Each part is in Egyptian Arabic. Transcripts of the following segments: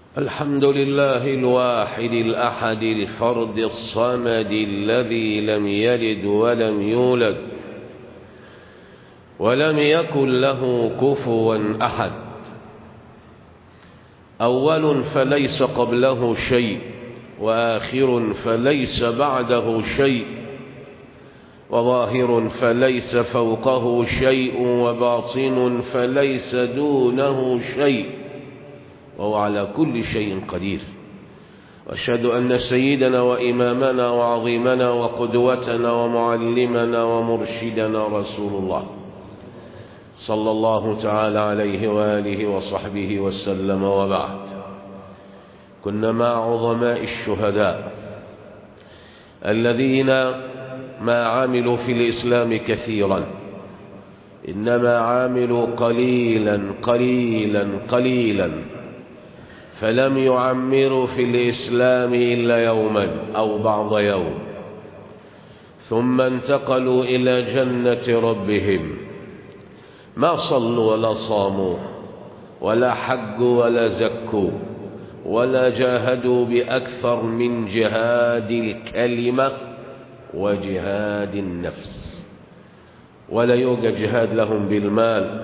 الحمد لله الواحد الأحد الفرد الصمد الذي لم يلد ولم يولد ولم يكن له كفوا أحد أول فليس قبله شيء وآخر فليس بعده شيء وظاهر فليس فوقه شيء وباطن فليس دونه شيء وهو على كل شيء قدير واشهد أن سيدنا وإمامنا وعظيمنا وقدوتنا ومعلمنا ومرشدنا رسول الله صلى الله تعالى عليه وآله وصحبه وسلم وبعد كنا مع عظماء الشهداء الذين ما عملوا في الإسلام كثيرا إنما عملوا قليلا قليلا قليلا فلم يعمروا في الإسلام إلا يوما أو بعض يوم ثم انتقلوا إلى جنة ربهم ما صلوا ولا صاموا ولا حجوا ولا زكوا ولا جاهدوا بأكثر من جهاد الكلمة وجهاد النفس ولا يوجد جهاد لهم بالمال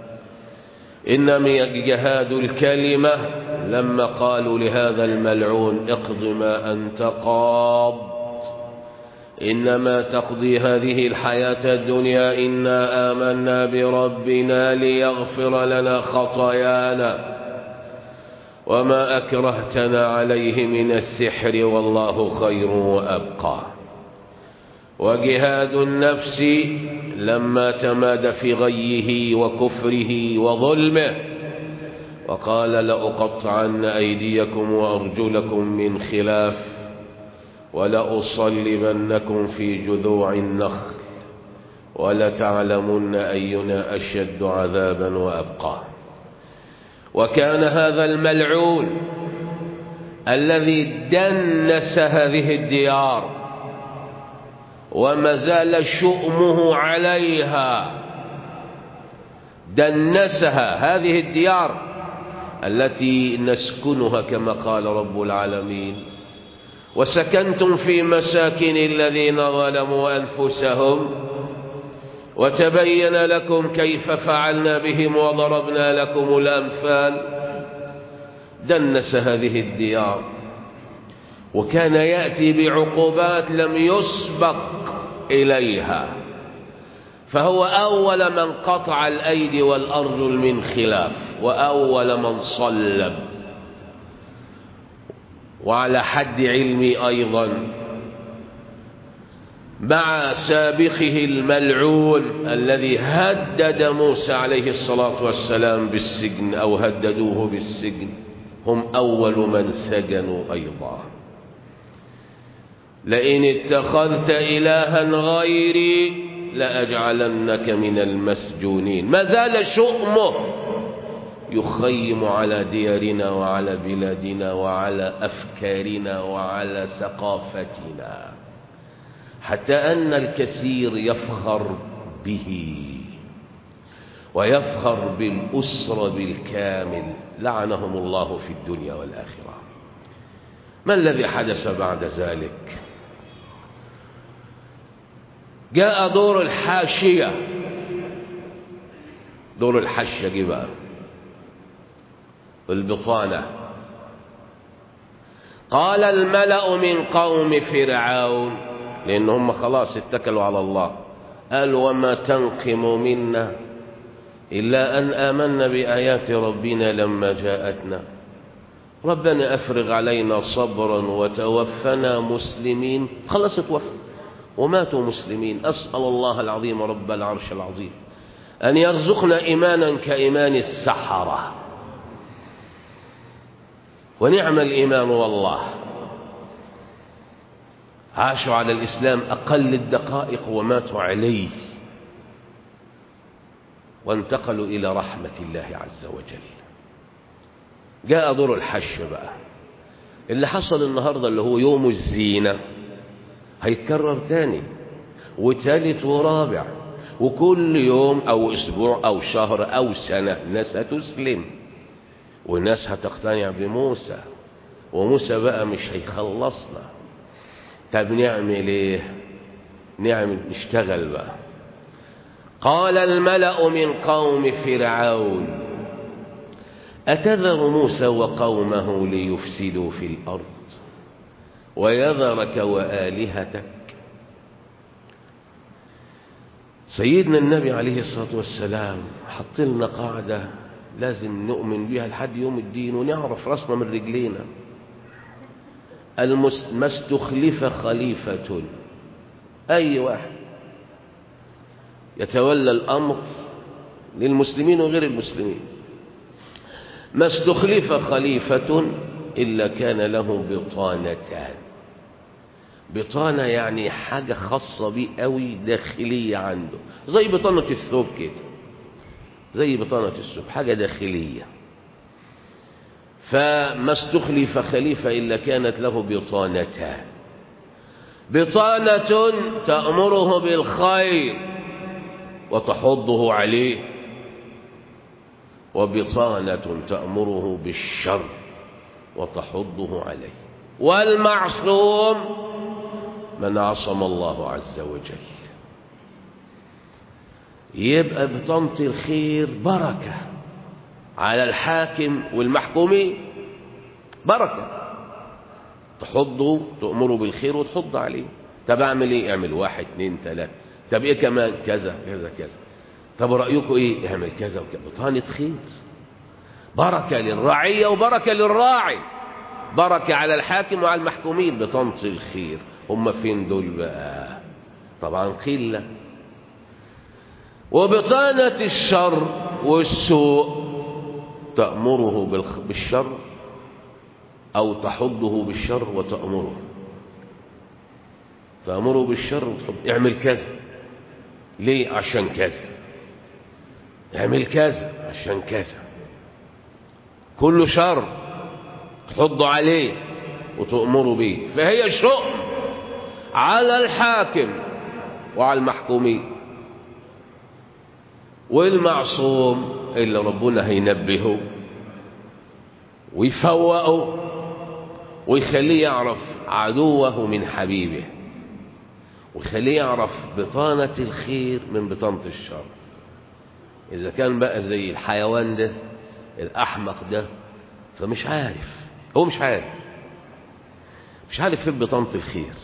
إنما جهاد الكلمة لما قالوا لهذا الملعون اقض ما أنت قاض إنما تقضي هذه الحياة الدنيا إنا آمنا بربنا ليغفر لنا خطايانا وما أكرهتنا عليه من السحر والله خير وأبقى وجهاد النفس لما تماد في غيه وكفره وظلمه وقال لأقطعن أيديكم وأرجلكم من خلاف ولأصلبنكم في جذوع النخل ولتعلمن أينا أشد عذابا وأبقى وكان هذا الملعون الذي دنس هذه الديار وما زال شؤمه عليها دنسها هذه الديار التي نسكنها كما قال رب العالمين وسكنتم في مساكن الذين ظلموا أنفسهم وتبين لكم كيف فعلنا بهم وضربنا لكم الأمثال دنس هذه الديار وكان يأتي بعقوبات لم يسبق إليها فهو أول من قطع الأيدي والأرجل من خلاف وأول من صلب وعلى حد علمي أيضا مع سابقه الملعون الذي هدد موسى عليه الصلاة والسلام بالسجن أو هددوه بالسجن هم أول من سجنوا أيضا لئن اتخذت إلها غيري لأجعلنك من المسجونين ما زال شؤمه يخيم على ديارنا وعلى بلادنا وعلى أفكارنا وعلى ثقافتنا حتى أن الكثير يفخر به ويفخر بالأسرة بالكامل لعنهم الله في الدنيا والآخرة ما الذي حدث بعد ذلك جاء دور الحاشية دور الحشة بقى البطانة قال الملأ من قوم فرعون لأن هم خلاص اتكلوا على الله قال وما تنقم منا إلا أن آمنا بآيات ربنا لما جاءتنا ربنا أفرغ علينا صبرا وتوفنا مسلمين خلص توفى وماتوا مسلمين أسأل الله العظيم رب العرش العظيم أن يرزقنا إيمانا كإيمان السحرة ونعم الإيمان والله عاشوا على الإسلام أقل الدقائق وماتوا عليه وانتقلوا إلى رحمة الله عز وجل جاء دور الحش بقى اللي حصل النهاردة اللي هو يوم الزينة هيتكرر تاني وتالت ورابع وكل يوم أو أسبوع أو شهر أو سنة ناس هتسلم والناس هتقتنع بموسى وموسى بقى مش هيخلصنا طب نعمل ايه نعمل نشتغل بقى قال الملأ من قوم فرعون أتذر موسى وقومه ليفسدوا في الأرض ويذرك وآلهتك سيدنا النبي عليه الصلاة والسلام حط لنا قاعدة لازم نؤمن بها لحد يوم الدين ونعرف راسنا من رجلينا ما استخلف خليفة أي واحد يتولى الأمر للمسلمين وغير المسلمين ما استخلف خليفة إلا كان له بطانتان بطانة يعني حاجة خاصة بيه قوي داخلية عنده زي بطانة الثوب كده زي بطانة الثوب حاجة داخلية فما استخلف خليفة إلا كانت له بطانتان بطانة تأمره بالخير وتحضه عليه وبطانة تأمره بالشر وتحضه عليه والمعصوم من عصم الله عز وجل يبقى بطانة الخير بركة على الحاكم والمحكومين بركة تحضه تأمره بالخير وتحض عليه طب اعمل ايه اعمل واحد اتنين تلاتة طب ايه كمان كذا كذا كذا طب رأيكم ايه اعمل كذا وكذا بطانة خير بركة للرعية وبركة للراعي بركة على الحاكم وعلى المحكومين بطانة الخير هم فين دول بقى طبعا قلة وبطانة الشر والسوء تأمره بالشر أو تحضه بالشر وتأمره تأمره بالشر وتحض اعمل كذا ليه عشان كذا اعمل كذا عشان كذا كل شر تحض عليه وتأمره به فهي شؤم على الحاكم وعلى المحكومين والمعصوم اللي ربنا هينبهه ويفوقه ويخليه يعرف عدوه من حبيبه ويخليه يعرف بطانة الخير من بطانة الشر إذا كان بقى زي الحيوان ده الأحمق ده فمش عارف هو مش عارف مش عارف فين بطانة الخير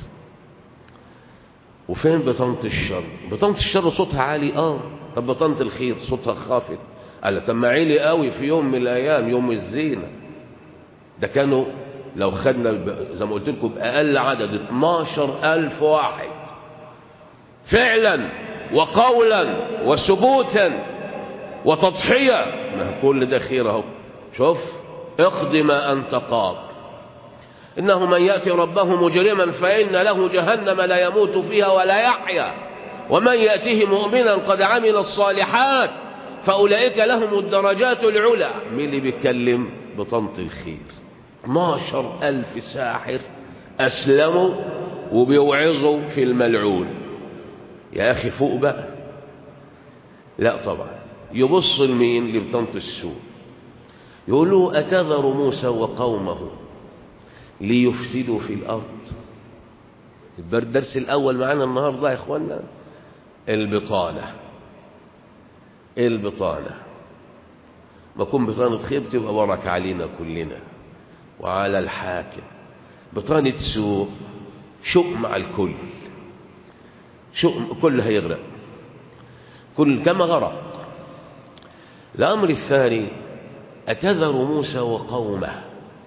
وفين بطانة الشر بطانة الشر صوتها عالي اه طب بطانة الخير صوتها خافت قال طب ما عالي قوي في يوم من الأيام يوم الزينة ده كانوا لو خدنا زي ما قلت لكم بأقل عدد 12 ألف واحد فعلا وقولا وثبوتا وتضحية ما كل ده خير اهو شوف اقض ما أنت قاض إنه من يأتي ربه مجرما فإن له جهنم لا يموت فيها ولا يحيا ومن يأتيه مؤمنا قد عمل الصالحات فأولئك لهم الدرجات العلى مين اللي بيتكلم بطنط الخير 12 ألف ساحر أسلموا وبيوعظوا في الملعون يا أخي فوق بقى لا طبعا يبص لمين لبطنط السوء يقول له أتذر موسى وقومه ليفسدوا في الأرض الدرس الأول معانا النهاردة يا إخوانا البطانة البطانة ما يكون بطانة خير تبقى بركة علينا كلنا وعلى الحاكم بطانة سوء شؤم على الكل شؤم كل هيغرق كل كما غرق الأمر الثاني أتذر موسى وقومه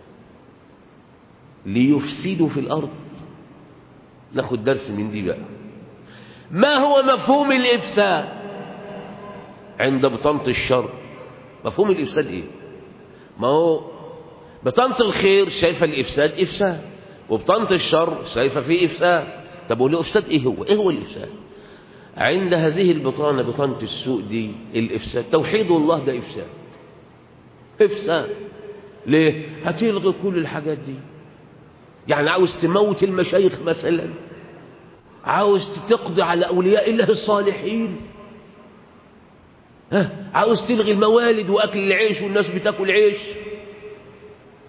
ليفسدوا في الأرض ناخد درس من دي بقى ما هو مفهوم الإفساد عند بطانة الشر مفهوم الإفساد إيه ما هو بطانة الخير شايفة الإفساد إفساد وبطانة الشر شايفة فيه إفساد طب وليه إفساد إيه هو إيه هو الإفساد عند هذه البطانة بطانة السوء دي الإفساد توحيد الله ده إفساد إفساد ليه هتلغي كل الحاجات دي يعني عاوز تموت المشايخ مثلا عاوز تقضي على أولياء الله الصالحين ها عاوز تلغي الموالد وأكل العيش والناس بتاكل عيش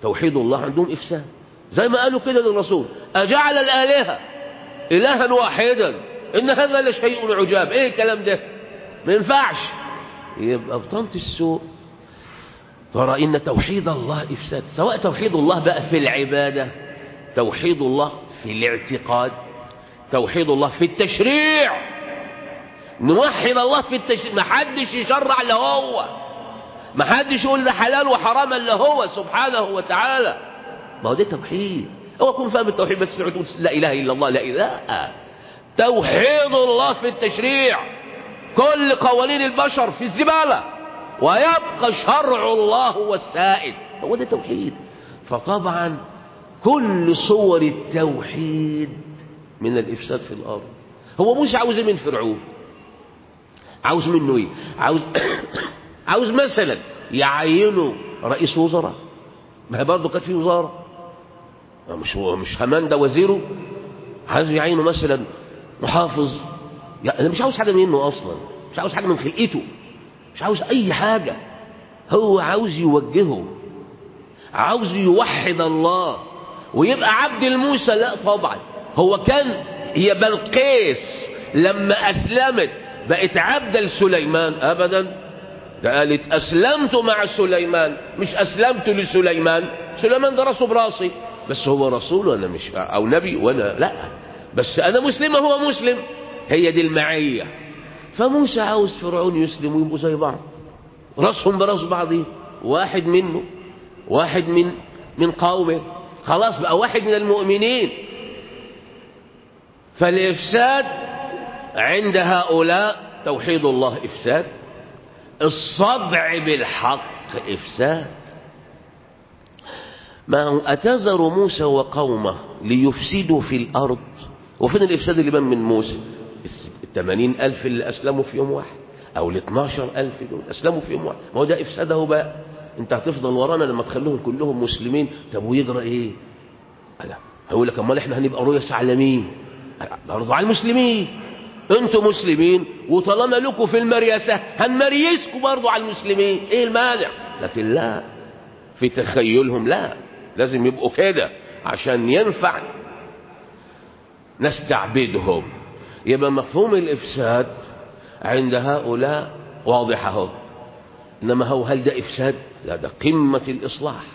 توحيد الله عندهم إفساد زي ما قالوا كده للرسول أجعل الآلهة إلها واحدا إن هذا لشيء عجاب إيه الكلام ده ما ينفعش يبقى بطنة السوء ترى إن توحيد الله إفساد سواء توحيد الله بقى في العبادة توحيد الله في الاعتقاد توحيد الله في التشريع نوحد الله في التشريع ما حدش يشرع الا هو ما حدش يقول ده حلال وحرام الا هو سبحانه وتعالى ما هو ده توحيد هو يكون فاهم التوحيد بس تقول لا اله الا الله لا اله توحيد الله في التشريع كل قوانين البشر في الزباله ويبقى شرع الله هو السائد هو ده توحيد فطبعا كل صور التوحيد من الإفساد في الأرض هو موسى عاوز ايه من فرعون عاوز منه ايه عاوز عاوز مثلا يعينه رئيس وزراء ما هي برضه كانت في وزاره مش هو مش همان ده وزيره عايز يعينه مثلا محافظ يعني انا مش عاوز حاجه منه اصلا مش عاوز حاجه من خلقته مش عاوز اي حاجه هو عاوز يوجهه عاوز يوحد الله ويبقى عبد الموسى لا طبعا هو كان هي بلقيس لما أسلمت بقت عبدا لسليمان أبدا ده قالت أسلمت مع سليمان مش أسلمت لسليمان سليمان ده راسه براسي بس هو رسول وأنا مش أو نبي وأنا لا بس أنا مسلمة هو مسلم هي دي المعية فموسى عاوز فرعون يسلم ويبقوا زي بعض راسهم براس بعض واحد منه واحد من من قومه خلاص بقى واحد من المؤمنين فالإفساد عند هؤلاء توحيد الله إفساد الصدع بالحق إفساد ما أتذر موسى وقومه ليفسدوا في الأرض وفين الإفساد اللي بان من موسى الثمانين ألف اللي أسلموا في يوم واحد أو الاثناشر ألف دول أسلموا في يوم واحد ما هو ده إفساده بقى أنت هتفضل ورانا لما تخلوهم كلهم مسلمين طب ويجرى إيه ألا هقول لك أمال إحنا هنبقى رؤية على مين برضو على المسلمين انتوا مسلمين وطالما لكم في المريسة هنمريسكم برضو على المسلمين ايه المانع لكن لا في تخيلهم لا لازم يبقوا كده عشان ينفع نستعبدهم يبقى مفهوم الإفساد عند هؤلاء واضح اهو إنما هو هل ده إفساد لا ده قمة الإصلاح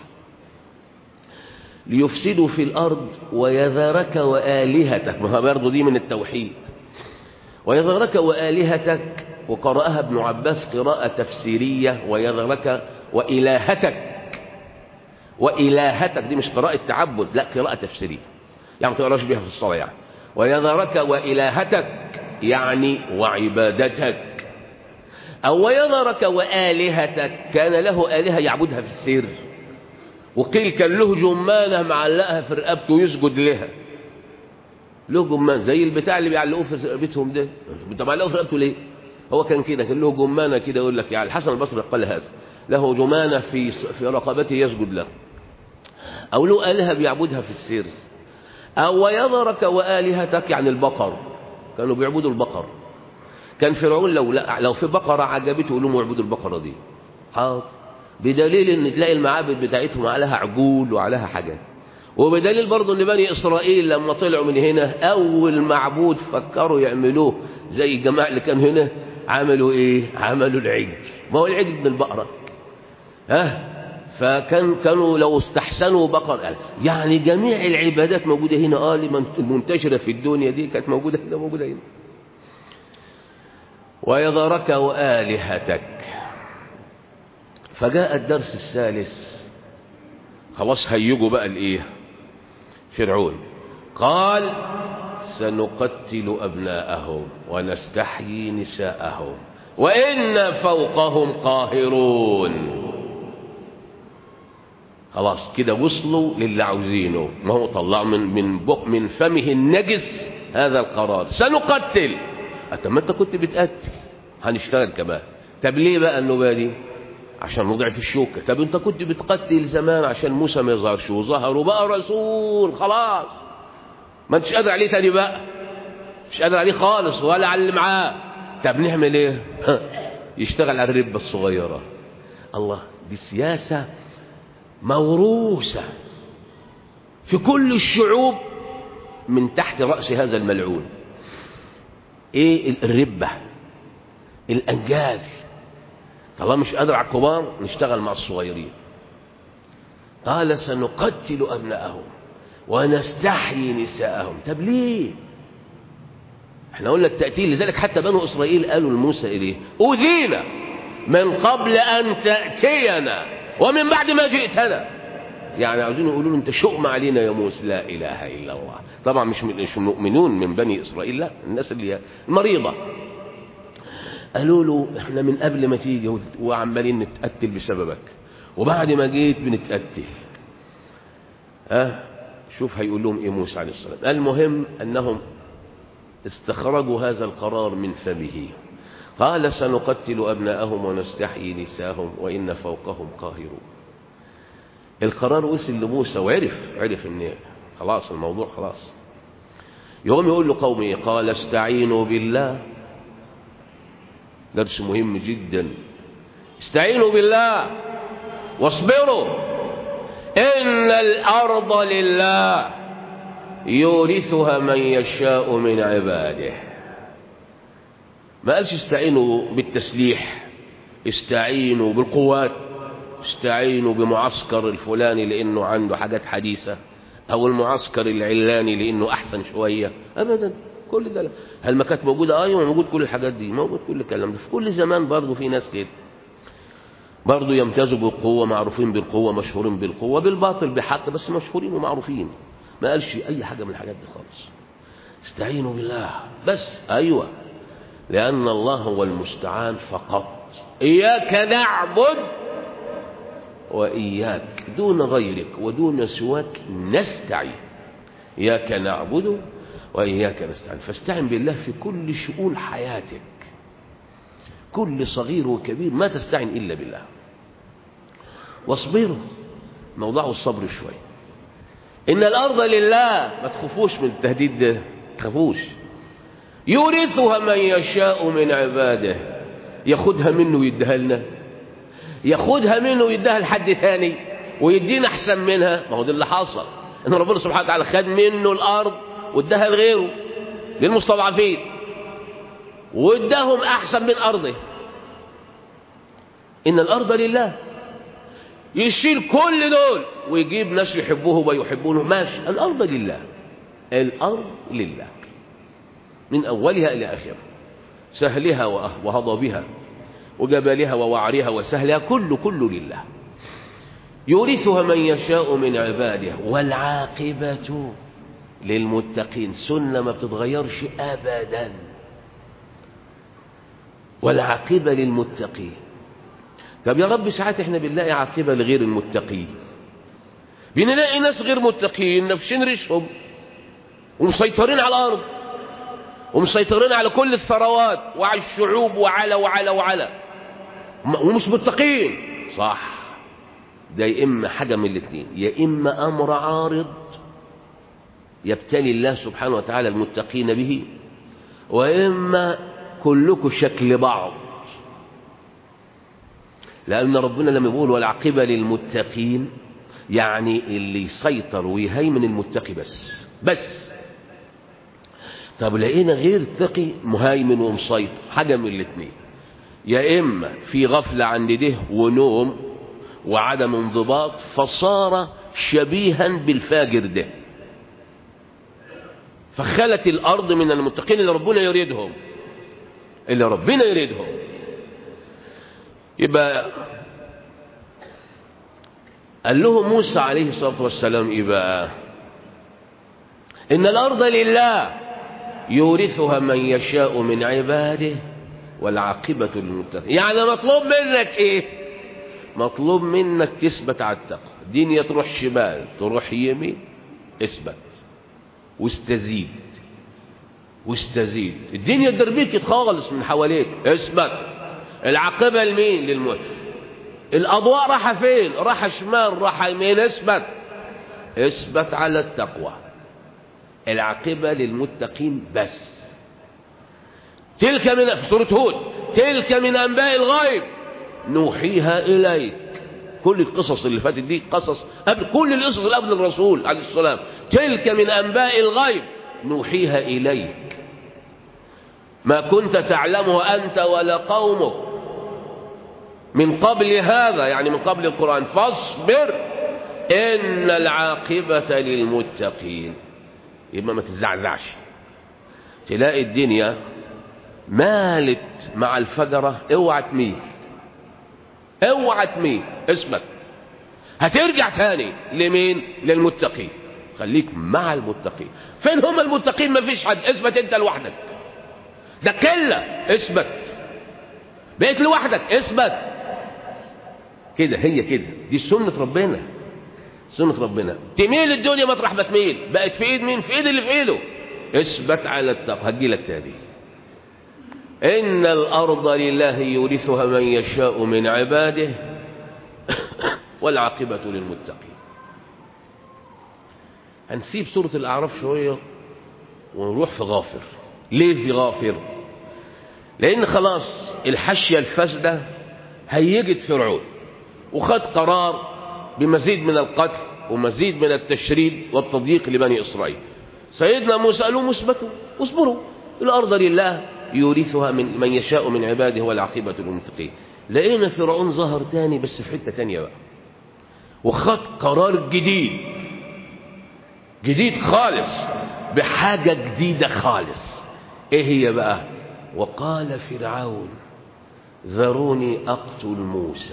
ليفسدوا في الأرض ويذرك وآلهتك ما هو برضه دي من التوحيد ويذرك وآلهتك وقرأها ابن عباس قراءة تفسيرية ويذرك وإلهتك وإلهتك دي مش قراءة تعبد لا قراءة تفسيرية يعني ما تقراش بيها في الصلاة يعني ويذرك وإلهتك يعني وعبادتك أو ويذرك وآلهتك كان له آلهة يعبدها في السر وقيل كان له جمانة معلقها في رقبته يسجد لها له جمان زي البتاع اللي بيعلقوه في رقبتهم ده انت معلقه في رقبته ليه هو كان كده كان له جمانة كده يقول لك يعني الحسن البصري قال هذا له جمانة في في رقبته يسجد له أو له آلهة بيعبدها في السر أو ويذرك وآلهتك يعني البقر كانوا بيعبدوا البقر كان فرعون لو لا لو في بقرة عجبته يقول لهم اعبدوا البقرة دي حاضر بدليل ان تلاقي المعابد بتاعتهم عليها عجول وعليها حاجات وبدليل برضه ان بني اسرائيل لما طلعوا من هنا اول معبود فكروا يعملوه زي الجماعه اللي كانوا هنا عملوا ايه عملوا العجل ما هو العجل من البقره ها فكان كانوا لو استحسنوا بقر يعني جميع العبادات موجوده هنا اه المنتشره في الدنيا دي كانت موجوده هنا موجوده هنا ويذرك والهتك فجاء الدرس الثالث خلاص هيجوا بقى الايه فرعون قال سنقتل ابناءهم ونستحيي نساءهم وإنا فوقهم قاهرون خلاص كده وصلوا للي عاوزينه ما هو طلع من من بق من فمه النجس هذا القرار سنقتل طب ما انت كنت بتقتل هنشتغل كمان طب ليه بقى النوبه دي عشان نضعف الشوكة طب انت كنت بتقتل زمان عشان موسى ما يظهرش وظهر وبقى رسول خلاص ما انتش قادر عليه تاني بقى مش قادر عليه خالص ولا على اللي معاه طب نعمل ايه يشتغل على الربة الصغيرة الله دي سياسة موروثة في كل الشعوب من تحت رأس هذا الملعون ايه الربة الأنجاز طالما مش قادر على الكبار نشتغل مع الصغيرين قال سنقتل أبناءهم ونستحيي نساءهم طب ليه احنا قلنا التأتيل لذلك حتى بنو إسرائيل قالوا لموسى إليه أذينا من قبل أن تأتينا ومن بعد ما جئتنا يعني عاوزين يقولوا له انت شؤم علينا يا موسى لا اله الا الله طبعا مش مش مؤمنون من بني اسرائيل لا الناس اللي هي مريضه قالوا له احنا من قبل ما تيجي وعمالين نتقتل بسببك وبعد ما جيت بنتقتل ها شوف هيقول لهم ايه موسى عليه السلام المهم انهم استخرجوا هذا القرار من فمه قال سنقتل ابناءهم ونستحيي نساءهم وان فوقهم قاهرون القرار وصل لموسى وعرف عرف ان خلاص الموضوع خلاص يوم يقول له قومي قال استعينوا بالله درس مهم جدا استعينوا بالله واصبروا إن الأرض لله يورثها من يشاء من عباده ما قالش استعينوا بالتسليح استعينوا بالقوات استعينوا بمعسكر الفلاني لأنه عنده حاجات حديثة أو المعسكر العلاني لأنه أحسن شوية أبدا كل ده لا. هل ما كانت موجودة أيوة موجود كل الحاجات دي موجود كل الكلام ده في كل زمان برضه في ناس كده برضه يمتازوا بالقوة معروفين بالقوة مشهورين بالقوة بالباطل بحق بس مشهورين ومعروفين ما قالش أي حاجة من الحاجات دي خالص استعينوا بالله بس أيوة لأن الله هو المستعان فقط إياك نعبد وإياك دون غيرك ودون سواك نستعين إياك نعبد وإياك نستعين فاستعن بالله في كل شؤون حياتك كل صغير وكبير ما تستعن إلا بالله واصبروا موضوع الصبر شوي إن الأرض لله ما تخافوش من التهديد ده تخافوش يورثها من يشاء من عباده ياخدها منه ويديها لنا ياخدها منه ويديها لحد ثاني ويدينا احسن منها ما هو ده اللي حصل ان ربنا سبحانه وتعالى خد منه الارض واداها لغيره للمستضعفين واداهم احسن من ارضه ان الارض لله يشيل كل دول ويجيب ناس يحبوه ويحبونه ماشي الارض لله الارض لله من اولها الى اخرها سهلها وهضبها وجبلها ووعرها وسهلها كل كل لله يورثها من يشاء من عباده والعاقبة للمتقين سنة ما بتتغيرش أبدا والعاقبة للمتقين طب يا رب ساعات احنا بنلاقي عاقبة لغير المتقين بنلاقي ناس غير متقين نفسين ريشهم ومسيطرين على الأرض ومسيطرين على كل الثروات وعلى الشعوب وعلى وعلى وعلى ومش متقين صح ده يا إما حاجة من الاثنين يا إما أمر عارض يبتلي الله سبحانه وتعالى المتقين به وإما كلكم شكل بعض لأن ربنا لما يقول والعقبة للمتقين يعني اللي يسيطر ويهيمن المتقي بس بس طب لقينا غير تقي مهيمن ومسيطر حاجة من الاثنين يا إما في غفلة عن ده ونوم وعدم انضباط فصار شبيها بالفاجر ده فخلت الأرض من المتقين اللي ربنا يريدهم اللي ربنا يريدهم يبقى قال له موسى عليه الصلاة والسلام إيه بقى إن الأرض لله يورثها من يشاء من عباده والعاقبة للمتقين يعني مطلوب منك إيه مطلوب منك تثبت على التقوى الدنيا تروح شمال تروح يمين اثبت واستزيد واستزيد الدنيا دربيك خالص من حواليك اثبت العاقبة لمين للموت الأضواء راح فين راح شمال راح يمين اثبت اثبت على التقوى العاقبة للمتقين بس تلك من في سورة هود تلك من أنباء الغيب نوحيها إليك كل القصص اللي فاتت دي قصص قبل كل القصص اللي قبل الرسول عليه السلام تلك من أنباء الغيب نوحيها إليك ما كنت تعلمه أنت ولا قومك من قبل هذا يعني من قبل القرآن فاصبر إن العاقبة للمتقين يبقى ما تزعزعش تلاقي الدنيا مالت مع الفجرة اوعى تميل اوعى تميل اثبت هترجع تاني لمين للمتقين خليك مع المتقين فين هم المتقين ما فيش حد اثبت انت لوحدك ده كلة اثبت بقيت لوحدك اثبت كده هي كده دي سنة ربنا سنة ربنا تميل الدنيا مطرح ما تميل بقت في ايد مين في ايد اللي في ايده اثبت على التقوى هتجيلك تاني إن الأرض لله يورثها من يشاء من عباده والعاقبة للمتقين هنسيب سورة الأعراف شوية ونروح في غافر ليه في غافر لأن خلاص الحشية الفاسدة هيجت فرعون وخد قرار بمزيد من القتل ومزيد من التشريد والتضييق لبني إسرائيل سيدنا موسى قال لهم اثبتوا اصبروا الأرض لله يورثها من من يشاء من عباده والعاقبة للمتقين لقينا فرعون ظهر تاني بس في حتة تانية بقى وخد قرار جديد جديد خالص بحاجة جديدة خالص ايه هي بقى وقال فرعون ذروني اقتل موسى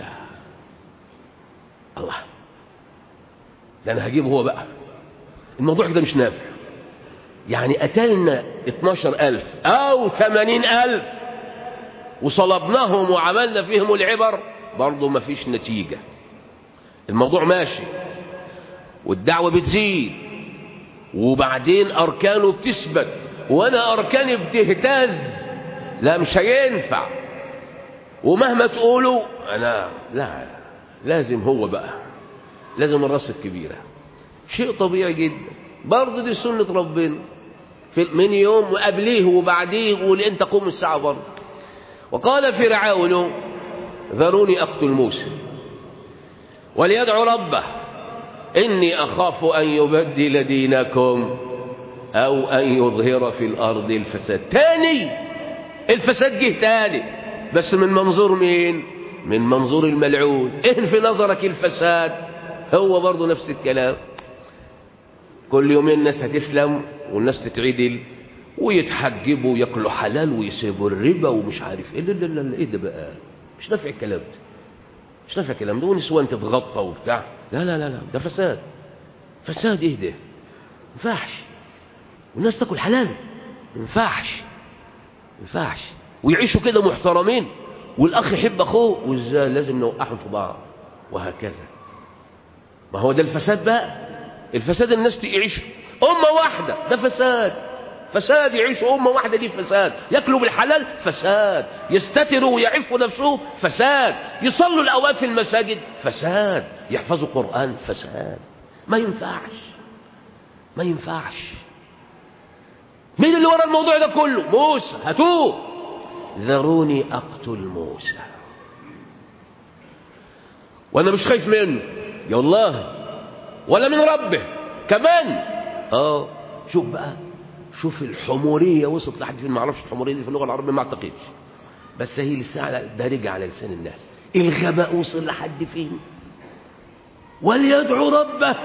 الله ده انا هجيبه هو بقى الموضوع ده مش نافع يعني قتلنا 12000 أو 80000 وصلبناهم وعملنا فيهم العبر برضه ما فيش نتيجة الموضوع ماشي والدعوة بتزيد وبعدين أركانه بتثبت وأنا أركاني بتهتز لا مش هينفع ومهما تقولوا أنا لا لازم هو بقى لازم الراس الكبيرة شيء طبيعي جدا برضه دي سنة ربنا في من يوم وقبليه وبعديه ولين تقوم الساعة برضه وقال فرعون ذروني أقتل موسى وليدعو ربه إني أخاف أن يبدل دينكم أو أن يظهر في الأرض الفساد تاني الفساد جه تاني بس من منظور مين من منظور الملعون إن في نظرك الفساد هو برضه نفس الكلام كل يومين الناس هتسلم والناس تتعدل ويتحجبوا وياكلوا حلال ويسيبوا الربا ومش عارف ايه لا لا لا ايه ده بقى مش نافع الكلام ده مش نافع الكلام ده ونسوان تتغطى وبتاع لا لا لا لا ده فساد فساد ايه ده ما ينفعش والناس تاكل حلال ما ينفعش ما ينفعش ويعيشوا كده محترمين والاخ يحب اخوه وازاي لازم نوقعهم في بعض وهكذا ما هو ده الفساد بقى الفساد الناس تعيش أمة واحدة ده فساد فساد يعيشوا أمة واحدة دي فساد يأكلوا بالحلال فساد يستتروا ويعفوا نفسهم فساد يصلوا الأوقات في المساجد فساد يحفظوا قرآن فساد ما ينفعش ما ينفعش مين اللي ورا الموضوع ده كله موسى هاتوه ذروني أقتل موسى وأنا مش خايف منه يا الله ولا من ربه كمان اه شوف بقى شوف الحمورية وصلت لحد فين ما اعرفش الحمورية دي في اللغة العربية ما اعتقدش بس هي لسه دارجة على لسان الناس الغباء وصل لحد فين وليدعو ربه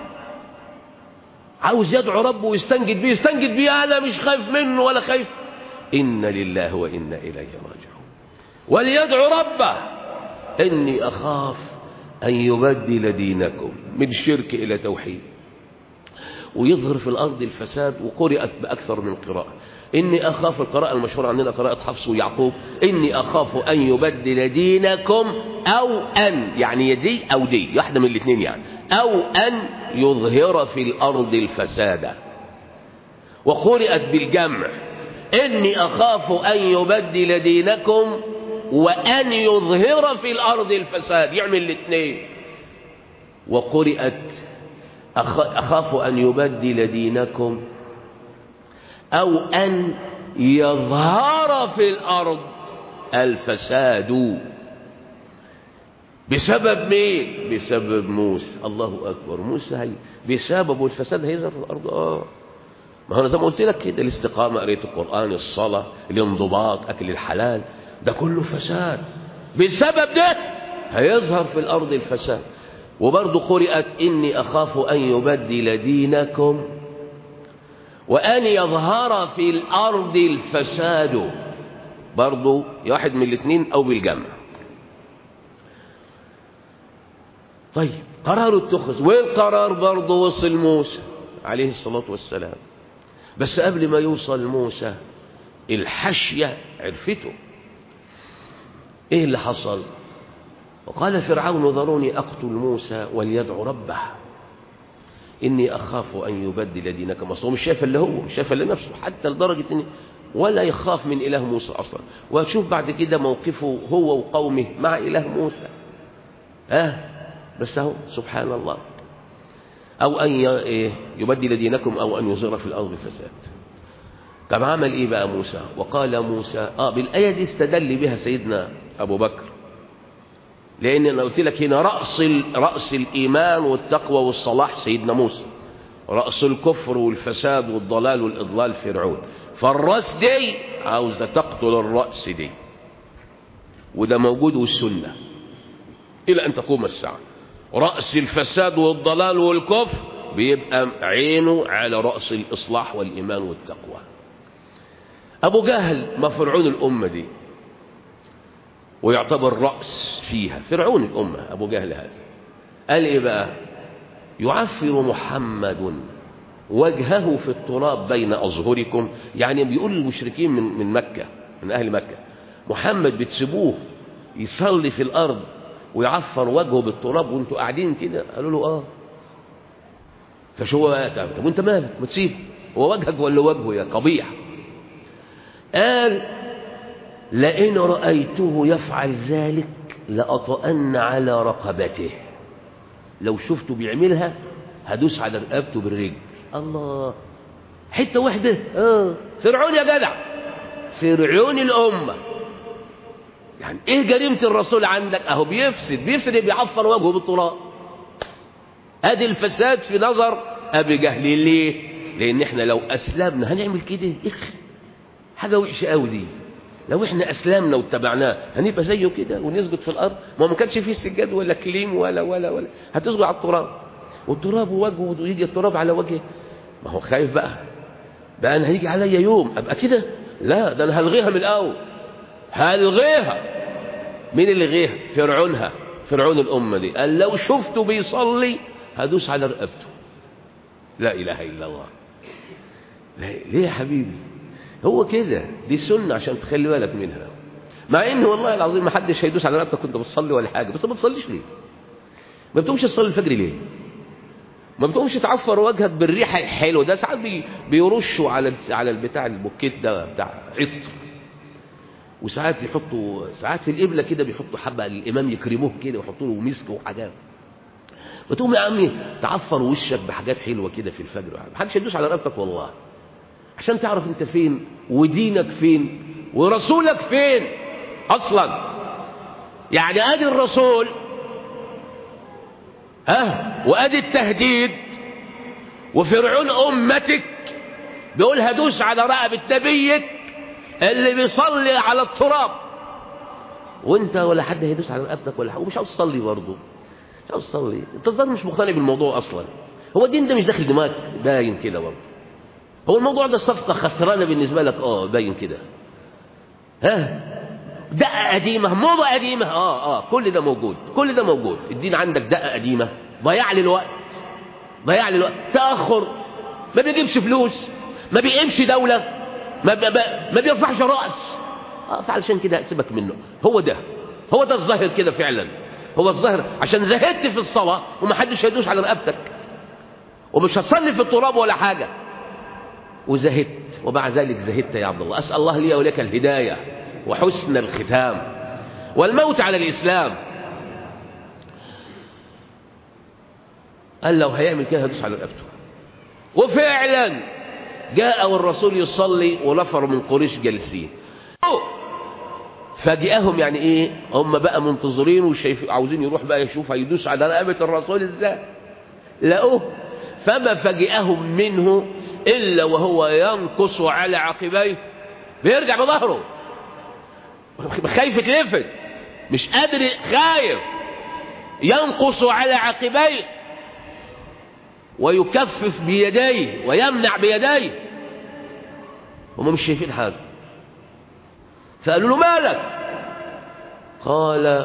عاوز يدعو ربه ويستنجد بيه يستنجد بيه انا مش خايف منه ولا خايف إن لله وإنا إليه راجعون وليدعو ربه إني أخاف أن يبدل دينكم من شرك إلى توحيد ويظهر في الأرض الفساد وقرأت بأكثر من قراءة إني أخاف القراءة المشهورة عندنا قراءة حفص ويعقوب إني أخاف أن يبدل دينكم أو أن يعني يدي أو دي واحدة من الاثنين يعني أو أن يظهر في الأرض الفساد وقرأت بالجمع إني أخاف أن يبدل دينكم وأن يظهر في الأرض الفساد يعمل الاثنين وقرأت أخاف أن يبدل دينكم أو أن يظهر في الأرض الفساد بسبب مين بسبب موسى الله اكبر موسى هي بسببه الفساد هيظهر في الارض اه ما هو انا زي ما قلت لك كده الاستقامه قرايه القران الصلاه الانضباط اكل الحلال ده كله فساد بسبب ده هيظهر في الارض الفساد وبرضه قرئت اني اخاف ان يبدل دينكم وان يظهر في الارض الفساد برضه واحد من الاثنين او بالجمع طيب قرار اتخذ والقرار برضه وصل موسى عليه الصلاة والسلام بس قبل ما يوصل موسى الحشية عرفته ايه اللي حصل وقال فرعون ذروني اقتل موسى وليدعو ربه اني اخاف ان يبدل دينكم اصلا مش شايف اللي هو مش شايف اللي نفسه حتى لدرجه ان ولا يخاف من اله موسى اصلا وهتشوف بعد كده موقفه هو وقومه مع اله موسى اه بس اهو سبحان الله او ان يبدل دينكم او ان يظهر في الارض فساد طب عمل ايه بقى موسى وقال موسى اه بالايه دي استدل بها سيدنا ابو بكر لان انا قلت لك هنا راس راس الايمان والتقوى والصلاح سيدنا موسى راس الكفر والفساد والضلال والاضلال فرعون فالراس دي عاوزه تقتل الراس دي وده موجود والسنه الى ان تقوم الساعه راس الفساد والضلال والكفر بيبقى عينه على راس الاصلاح والايمان والتقوى ابو جهل ما فرعون الامه دي ويعتبر رأس فيها فرعون الأمة أبو جهل هذا قال إيه بقى يعفر محمد وجهه في التراب بين أظهركم يعني بيقول للمشركين من, من مكة من أهل مكة محمد بتسيبوه يصلي في الأرض ويعفر وجهه بالتراب وانتوا قاعدين كده قالوا له آه فشو طب وانت مالك ما تسيبه هو وجهك ولا وجهه يا قبيح قال لئن رأيته يفعل ذلك لأطأن على رقبته لو شفته بيعملها هدوس على رقبته بالرجل الله حتة واحدة آه. فرعون يا جدع فرعون الأمة يعني ايه جريمة الرسول عندك اهو بيفسد بيفسد بيعفر وجهه بالتراب ادي الفساد في نظر ابي جهل ليه لان احنا لو اسلمنا هنعمل كده اخ حاجة وحشة قوي دي لو احنا اسلمنا واتبعناه هنبقى زيه كده ونسجد في الارض ما ما كانش فيه سجاد ولا كليم ولا ولا ولا هتسجد على التراب والتراب وجهه ويجي التراب على وجهه ما هو خايف بقى بقى انا هيجي عليا يوم ابقى كده لا ده انا هلغيها من الاول هلغيها مين اللي غيها فرعونها فرعون الامه دي قال لو شفته بيصلي هدوس على رقبته لا اله الا الله لا ليه يا حبيبي هو كده دي سنة عشان تخلي بالك منها مع ان والله العظيم ما حدش هيدوس على رقبتك كنت بتصلي ولا حاجة بس ما بتصليش ليه ما بتقومش تصلي الفجر ليه ما بتقومش تعفر وجهك بالريحة الحلوة ده ساعات بي بيرشوا على على البتاع البوكيت ده بتاع عطر وساعات يحطوا ساعات في القبلة كده بيحطوا حبة للإمام يكرموه كده ويحطوا له مسك وحاجات فتقوم يا عمي تعفر وشك بحاجات حلوة كده في الفجر ما حدش هيدوس على رقبتك والله عشان تعرف انت فين ودينك فين ورسولك فين اصلا يعني ادي الرسول ها وادي التهديد وفرعون امتك بيقول هدوس على رقبة نبيك اللي بيصلي على التراب وانت ولا حد هيدوس على رقبتك ولا حاجه ومش عاوز تصلي برضه مش عاوز تصلي انت الظاهر مش مقتنع بالموضوع اصلا هو الدين ده مش داخل دماغك باين كده برضه هو الموضوع ده الصفقة خسرانة بالنسبة لك اه باين كده ها دقة قديمة موضة قديمة اه اه كل ده موجود كل ده موجود الدين عندك دقة قديمة ضياع للوقت ضياع للوقت تأخر ما بيجيبش فلوس ما بيقيمش دولة ما, ما, ما بيرفعش رأس اه فعلشان كده سيبك منه هو ده هو ده الظاهر كده فعلا هو الظاهر عشان زهدت في الصلاة ومحدش هيدوش على رقبتك ومش هتصلي في التراب ولا حاجة وزهدت ومع ذلك زهدت يا عبد الله أسأل الله لي ولك الهداية وحسن الختام والموت على الإسلام قال لو هيعمل كده هدوس على رقبته وفعلا جاء والرسول يصلي ونفر من قريش جالسين فاجئهم يعني ايه هم بقى منتظرين وشايف عاوزين يروح بقى يشوف هيدوس على رقبة الرسول ازاي لقوه فما فاجئهم منه إلا وهو ينقص على عقبيه بيرجع بظهره خايف يتلفت مش قادر خايف ينقص على عقبيه ويكفف بيديه ويمنع بيديه هم مش شايفين حاجة فقالوا له مالك قال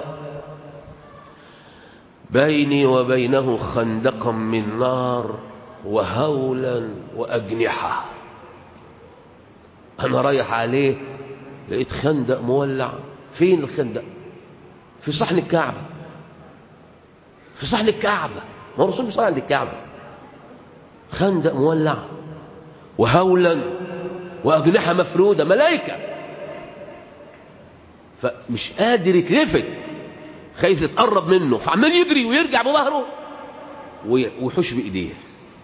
بيني وبينه خندقا من نار وهولا وأجنحة أنا رايح عليه لقيت خندق مولع فين الخندق في صحن الكعبة في صحن الكعبة ما هو الرسول بيصلي عند الكعبة خندق مولع وهولا وأجنحة مفرودة ملائكة فمش قادر يتلفت خايف يتقرب منه فعمال يجري ويرجع بظهره ويحش بإيديه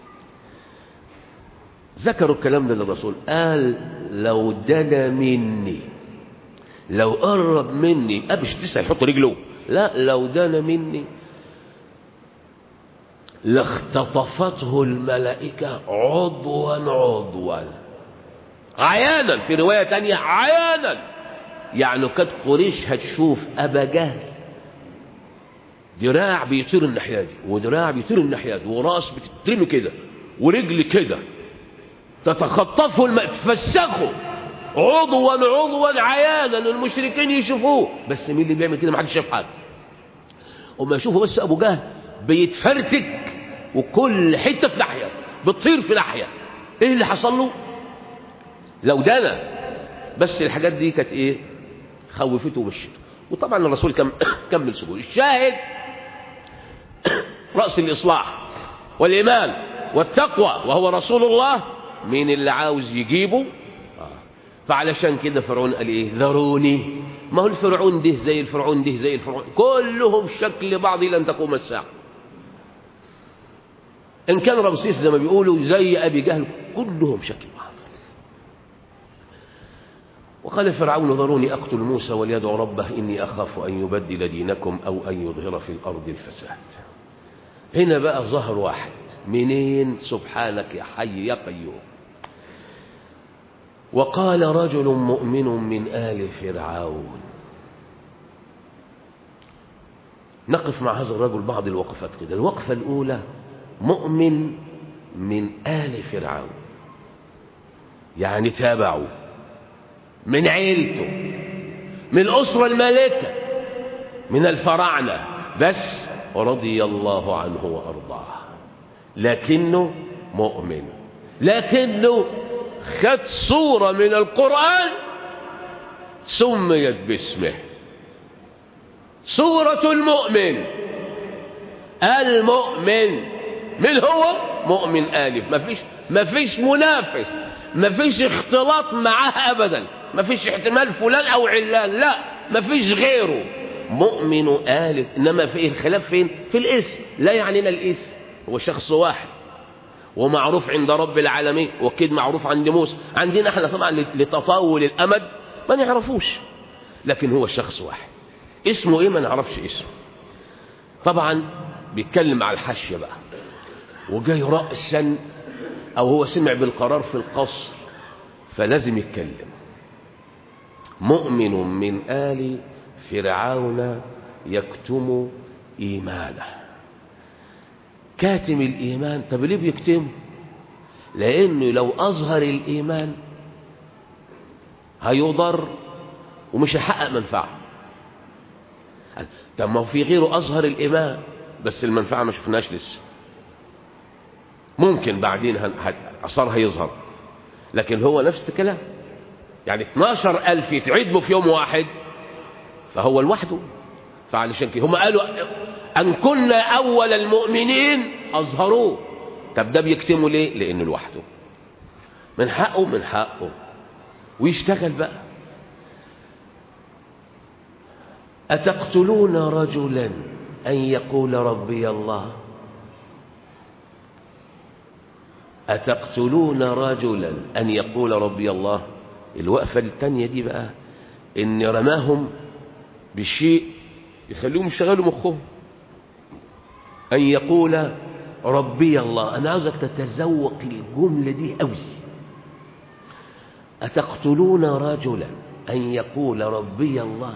ذكروا الكلام ده للرسول قال لو دنا مني لو قرب مني أبش لسه يحط رجله لا لو دنا مني لاختطفته الملائكة عضوا عضوا عيانا في رواية تانية عيانا يعني كانت قريش هتشوف أبا جهل دراع بيطير الناحية دي ودراع بيطير الناحية دي وراس بتترمي كده ورجل كده تتخطفه الم... تفسخه عضوا عضوا عيانا المشركين يشوفوه بس مين اللي بيعمل كده محدش شاف حاجه وما يشوفوا بس ابو جهل بيتفرتك وكل حته في ناحيه بتطير في ناحيه ايه اللي حصل له لو دنا بس الحاجات دي كانت ايه خوفته ومشيته وطبعا الرسول كم كمل سبوع الشاهد راس الاصلاح والايمان والتقوى وهو رسول الله مين اللي عاوز يجيبه فعلشان كده فرعون قال ايه ذروني ما هو الفرعون ده زي الفرعون ده زي الفرعون كلهم شكل بعض لن تقوم الساعة إن كان رمسيس زي ما بيقولوا زي أبي جهل كلهم شكل بعض وقال فرعون ذروني أقتل موسى وليدعو ربه إني أخاف أن يبدل دينكم أو أن يظهر في الأرض الفساد هنا بقى ظهر واحد منين سبحانك يا حي يا قيوم وقال رجل مؤمن من آل فرعون نقف مع هذا الرجل بعض الوقفات كده الوقفة الأولى مؤمن من آل فرعون يعني تابعوا من عيلته من الأسرة المالكة من الفراعنة بس رضي الله عنه وأرضاه لكنه مؤمن لكنه خد صورة من القرآن سميت باسمه سورة المؤمن المؤمن من هو مؤمن آلف ما فيش ما فيش منافس ما فيش اختلاط معاه أبدا ما فيش احتمال فلان أو علان لا ما فيش غيره مؤمن آلف إنما في الخلاف فين في الاسم لا يعنينا الاسم هو شخص واحد ومعروف عند رب العالمين وكيد معروف عند موسى عندنا احنا طبعا لتطاول الأمد ما نعرفوش لكن هو شخص واحد اسمه ايه ما نعرفش اسمه طبعا بيتكلم على الحاشية بقى وجاي رأسا او هو سمع بالقرار في القصر فلازم يتكلم مؤمن من آل فرعون يكتم إيمانه كاتم الإيمان طب ليه بيكتم لأنه لو أظهر الإيمان هيضر ومش هيحقق منفعة طب ما هو في غيره أظهر الإيمان بس المنفعة ما شفناش لسه ممكن بعدين أثرها يظهر لكن هو نفس الكلام يعني 12 ألف يتعدموا في يوم واحد فهو لوحده فعلشان كده هم قالوا أن كنا أول المؤمنين أظهروه طب ده بيكتموا ليه لأنه لوحده من حقه من حقه ويشتغل بقى أتقتلون رجلا أن يقول ربي الله أتقتلون رجلا أن يقول ربي الله الوقفة الثانية دي بقى إن رماهم بالشيء يخليهم يشغلوا مخهم أن يقول ربي الله أنا عاوزك تتذوق الجملة دي أوي أتقتلون رجلا أن يقول ربي الله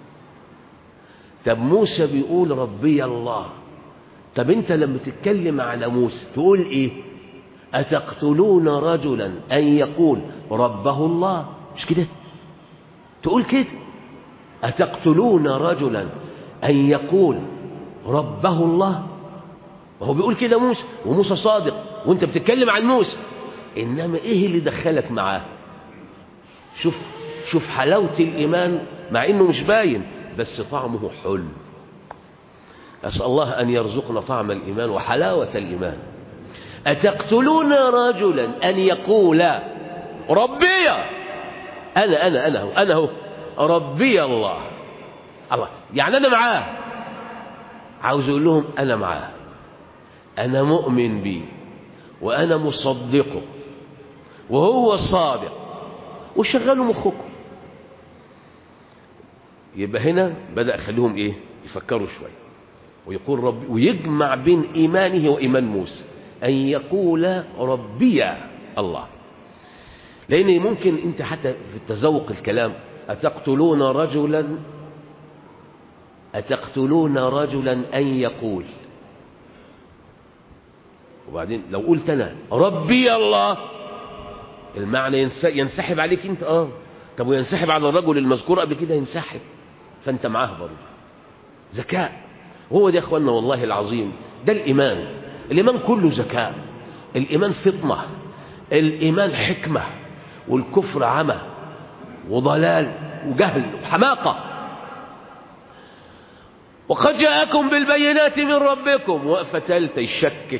طب موسى بيقول ربي الله طب انت لما تتكلم على موسى تقول ايه أتقتلون رجلا أن يقول ربه الله مش كده تقول كده أتقتلون رجلا أن يقول ربه الله وهو بيقول كده موسى وموسى صادق وانت بتتكلم عن موسى إنما إيه اللي دخلك معاه شوف شوف حلاوة الإيمان مع إنه مش باين بس طعمه حلو أسأل الله أن يرزقنا طعم الإيمان وحلاوة الإيمان أتقتلون رجلا أن يقول ربي أنا أنا أنا هو أنا هو ربي الله الله يعني أنا معاه عاوز أقول لهم أنا معاه أنا مؤمن بيه وأنا مصدقه وهو صادق وشغلوا مخكم يبقى هنا بدأ خليهم إيه يفكروا شوية ويقول ربي ويجمع بين إيمانه وإيمان موسى أن يقول ربي الله لأن ممكن أنت حتى في التذوق الكلام أتقتلون رجلا أتقتلون رجلا أن يقول وبعدين لو قلت أنا ربي الله المعنى ينسحب عليك أنت آه طب وينسحب على الرجل المذكور قبل كده ينسحب فأنت معاه برضه ذكاء هو ده يا اخوانا والله العظيم ده الإيمان الإيمان كله ذكاء الإيمان فطنة الإيمان حكمة والكفر عمى وضلال وجهل وحماقة وقد جاءكم بالبينات من ربكم وقفة ثالثة يشكك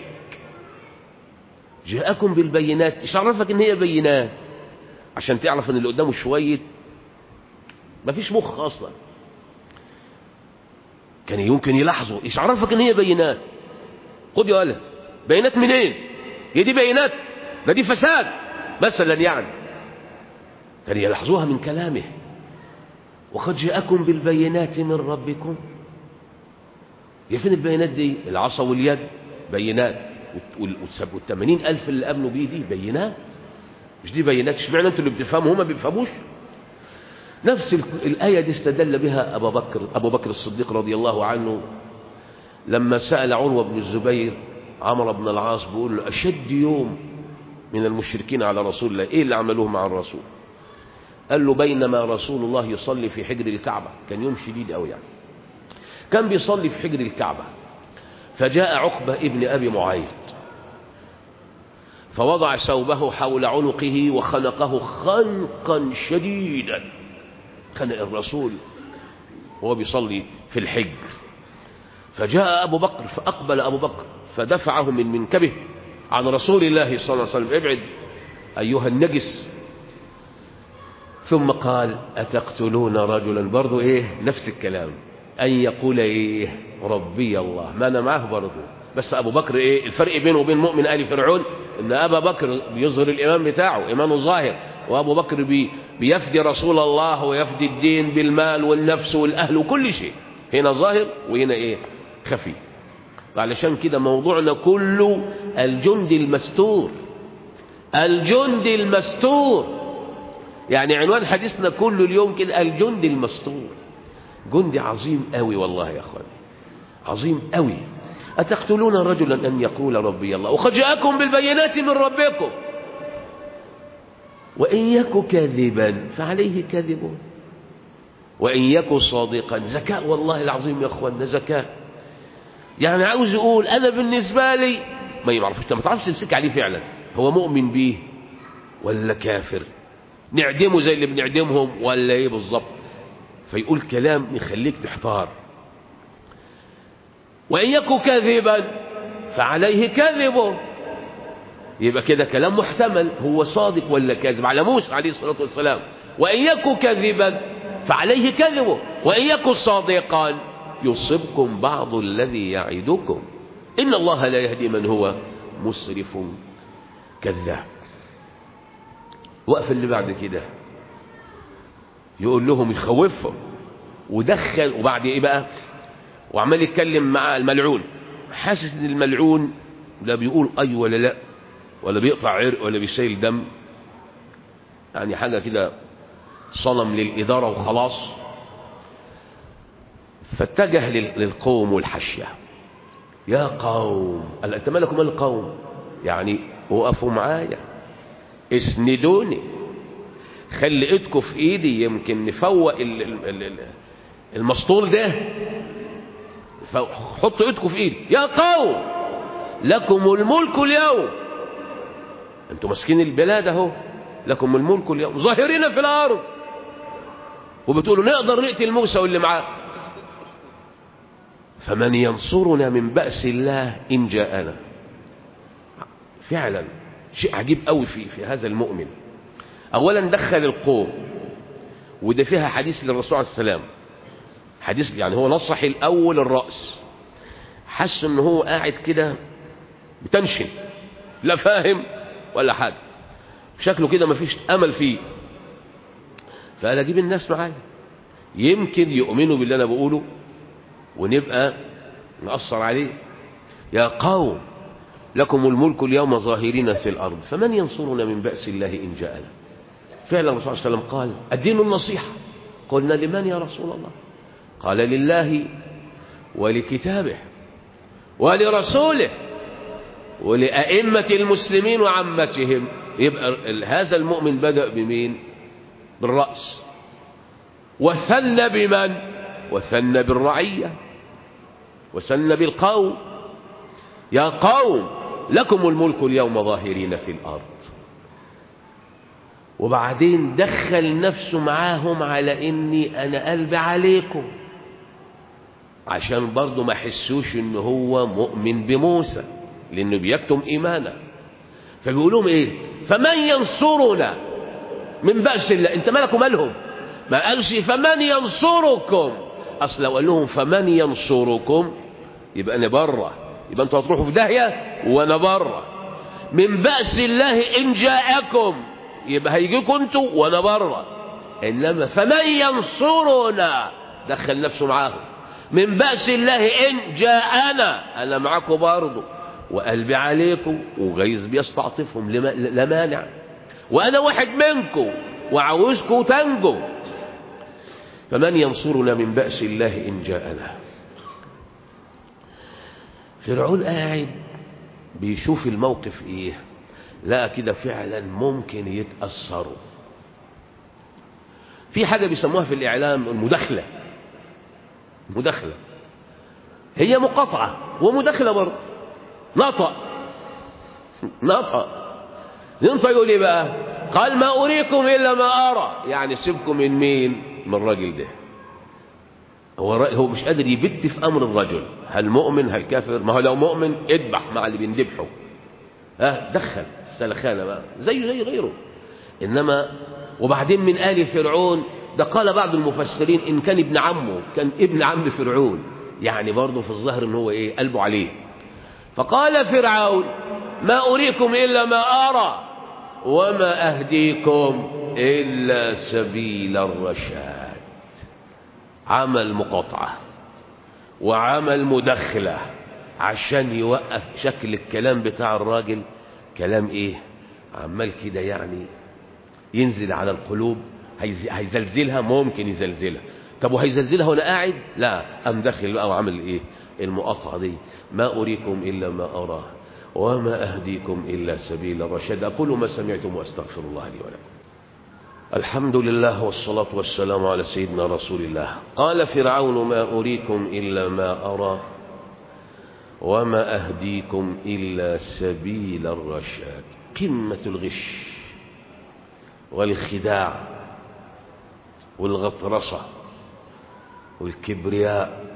جاءكم بالبينات ايش عرفك ان هي بينات عشان تعرف ان اللي قدامه شوية مفيش مخ اصلا كان يمكن يلاحظوا ايش عرفك ان هي بينات خد يا ولد بينات منين هي دي بينات ده دي فساد مثلا يعني كان يلاحظوها من كلامه وقد جاءكم بالبينات من ربكم هي فين البينات دي العصا واليد بينات والثمانين ألف اللي أمنوا بيه دي بينات مش دي بينات اشمعنى انتوا اللي بتفهموا هما بيفهموش نفس الآية دي استدل بها أبو بكر, أبو بكر الصديق رضي الله عنه لما سأل عروة بن الزبير عمرو بن العاص بيقول له أشد يوم من المشركين على رسول الله إيه اللي عملوه مع الرسول قال له بينما رسول الله يصلي في حجر الكعبة كان يوم شديد أوي يعني كان بيصلي في حجر الكعبة فجاء عقبة ابن أبي معيط فوضع ثوبه حول عنقه وخنقه خنقا شديدا خنق الرسول وهو بيصلي في الحجر فجاء أبو بكر فأقبل أبو بكر فدفعه من منكبه عن رسول الله صلى الله عليه وسلم ابعد أيها النجس ثم قال أتقتلون رجلا برضو إيه نفس الكلام أن يقول إيه ربي الله ما أنا معه برضو بس أبو بكر إيه الفرق بينه وبين مؤمن آل فرعون إن أبا بكر بيظهر الإيمان بتاعه إيمانه ظاهر وأبو بكر بي بيفدي رسول الله ويفدي الدين بالمال والنفس والأهل وكل شيء هنا ظاهر وهنا إيه خفي علشان كده موضوعنا كله الجند المستور الجند المستور يعني عنوان حديثنا كله اليوم كده الجند المستور جندي عظيم قوي والله يا اخواني عظيم قوي أتقتلون رجلا أن يقول ربي الله وقد جاءكم بالبينات من ربكم وإن يك كاذبا فعليه كذب وإن يك صادقا ذكاء والله العظيم يا أخوانا ذكاء يعني عاوز يقول أنا بالنسبة لي ما يعرفش ما تعرفش تمسك عليه فعلا هو مؤمن بيه ولا كافر نعدمه زي اللي بنعدمهم ولا ايه بالظبط فيقول كلام يخليك تحتار وإن يك كاذبا فعليه كذب يبقى كده كلام محتمل هو صادق ولا كاذب على موسى عليه الصلاة والسلام وإن يك كاذبا فعليه كذبه وإن يك صادقا يصبكم بعض الذي يعدكم إن الله لا يهدي من هو مسرف كذاب وقف اللي بعد كده يقول لهم يخوفهم ودخل وبعد ايه بقى وعمال يتكلم مع الملعون حاسس ان الملعون لا بيقول اي ولا لا ولا بيقطع عرق ولا بيسيل دم يعني حاجة كده صنم للإدارة وخلاص فاتجه للقوم والحشية يا قوم قال انت مالكم مال القوم يعني وقفوا معايا اسندوني خلي ايدكم في ايدي يمكن نفوق المسطول ده حطوا ايدكم في ايدي يا قوم لكم الملك اليوم انتوا ماسكين البلاد اهو لكم الملك اليوم ظاهرين في الارض وبتقولوا نقدر نقتل موسى واللي معاه فمن ينصرنا من بأس الله إن جاءنا فعلا شيء عجيب قوي في, في هذا المؤمن أولا دخل القوم وده فيها حديث للرسول عليه السلام حديث يعني هو نصح الأول الرأس حس ان هو قاعد كده بتنشن لا فاهم ولا حاجة شكله كده مفيش أمل فيه فقال أجيب الناس معايا يمكن يؤمنوا باللي أنا بقوله ونبقى نأثر عليه يا قوم لكم الملك اليوم ظاهرين في الأرض فمن ينصرنا من بأس الله إن جاءنا فعلا الرسول صلى الله عليه وسلم قال الدين النصيحة قلنا لمن يا رسول الله قال لله ولكتابه ولرسوله ولأئمة المسلمين وعمتهم يبقى هذا المؤمن بدأ بمين بالرأس وثنى بمن وثنى بالرعية وثنى بالقوم يا قوم لكم الملك اليوم ظاهرين في الأرض وبعدين دخل نفسه معاهم على إني أنا قلبي عليكم عشان برضه ما حسوش إن هو مؤمن بموسى لأنه بيكتم إيمانه فبيقول لهم إيه فمن ينصرنا من بأس الله أنت مالكم مالهم ما قالش فمن ينصركم أصل لو قال لهم فمن ينصركم يبقى أنا بره يبقى أنتوا هتروحوا في داهية وأنا بره من بأس الله إن جاءكم يبقى هيجيكم أنتوا وأنا بره إنما فمن ينصرنا دخل نفسه معاهم من بأس الله إن جاءنا أنا معاكم برضه وقلبي عليكم وغيظ بيستعطفهم لا مانع وأنا واحد منكم وعاوزكم تنجوا فمن ينصرنا من بأس الله إن جاءنا فرعون قاعد بيشوف الموقف إيه لا كده فعلا ممكن يتأثروا في حاجة بيسموها في الإعلام المداخلة مداخلة هي مقاطعة ومداخلة برضه نطق نطق ينطق يقول ايه بقى قال ما أريكم إلا ما أرى يعني سيبكم من مين من الراجل ده هو هو مش قادر يبت في أمر الرجل هل مؤمن هل كافر ما هو لو مؤمن اذبح مع اللي بيندبحوا ها دخل السلخانة بقى زيه زي غيره إنما وبعدين من آل فرعون ده قال بعض المفسرين إن كان ابن عمه كان ابن عم فرعون يعني برضه في الظهر إن هو إيه قلبه عليه فقال فرعون ما أريكم إلا ما أرى وما أهديكم إلا سبيل الرشاد عمل مقاطعة وعمل مدخلة عشان يوقف شكل الكلام بتاع الراجل كلام ايه عمال كده يعني ينزل على القلوب هيزلزلها ممكن يزلزلها طب وهيزلزلها وانا قاعد لا قام داخل بقى وعمل ايه المقاطعة دي ما أريكم إلا ما أراه وما أهديكم إلا سبيل الرشاد أقول ما سمعتم وأستغفر الله لي ولكم الحمد لله والصلاة والسلام على سيدنا رسول الله قال فرعون ما أريكم إلا ما أرى وما أهديكم إلا سبيل الرشاد قمة الغش والخداع والغطرسة والكبرياء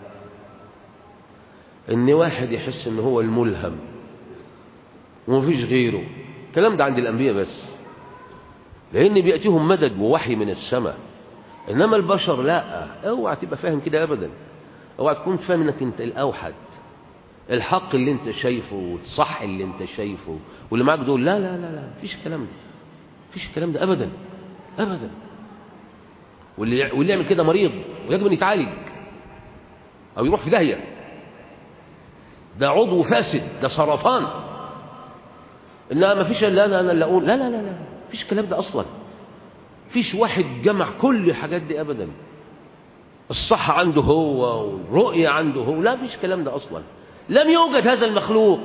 ان واحد يحس ان هو الملهم ومفيش غيره الكلام ده عند الانبياء بس لان بياتيهم مدد ووحي من السماء انما البشر لا اوعى تبقى فاهم كده ابدا اوعى تكون فاهم انك انت الاوحد الحق اللي انت شايفه والصح اللي انت شايفه واللي معاك دول لا لا لا لا مفيش الكلام ده مفيش الكلام ده ابدا ابدا واللي, واللي يعمل كده مريض ويجب أن يتعالج أو يروح في داهية ده عضو فاسد ده سرطان إنها ما فيش لا لا لا أقول لا لا لا لا فيش الكلام ده أصلا فيش واحد جمع كل الحاجات دي أبدا الصحة عنده هو والرؤية عنده هو لا فيش الكلام ده أصلا لم يوجد هذا المخلوق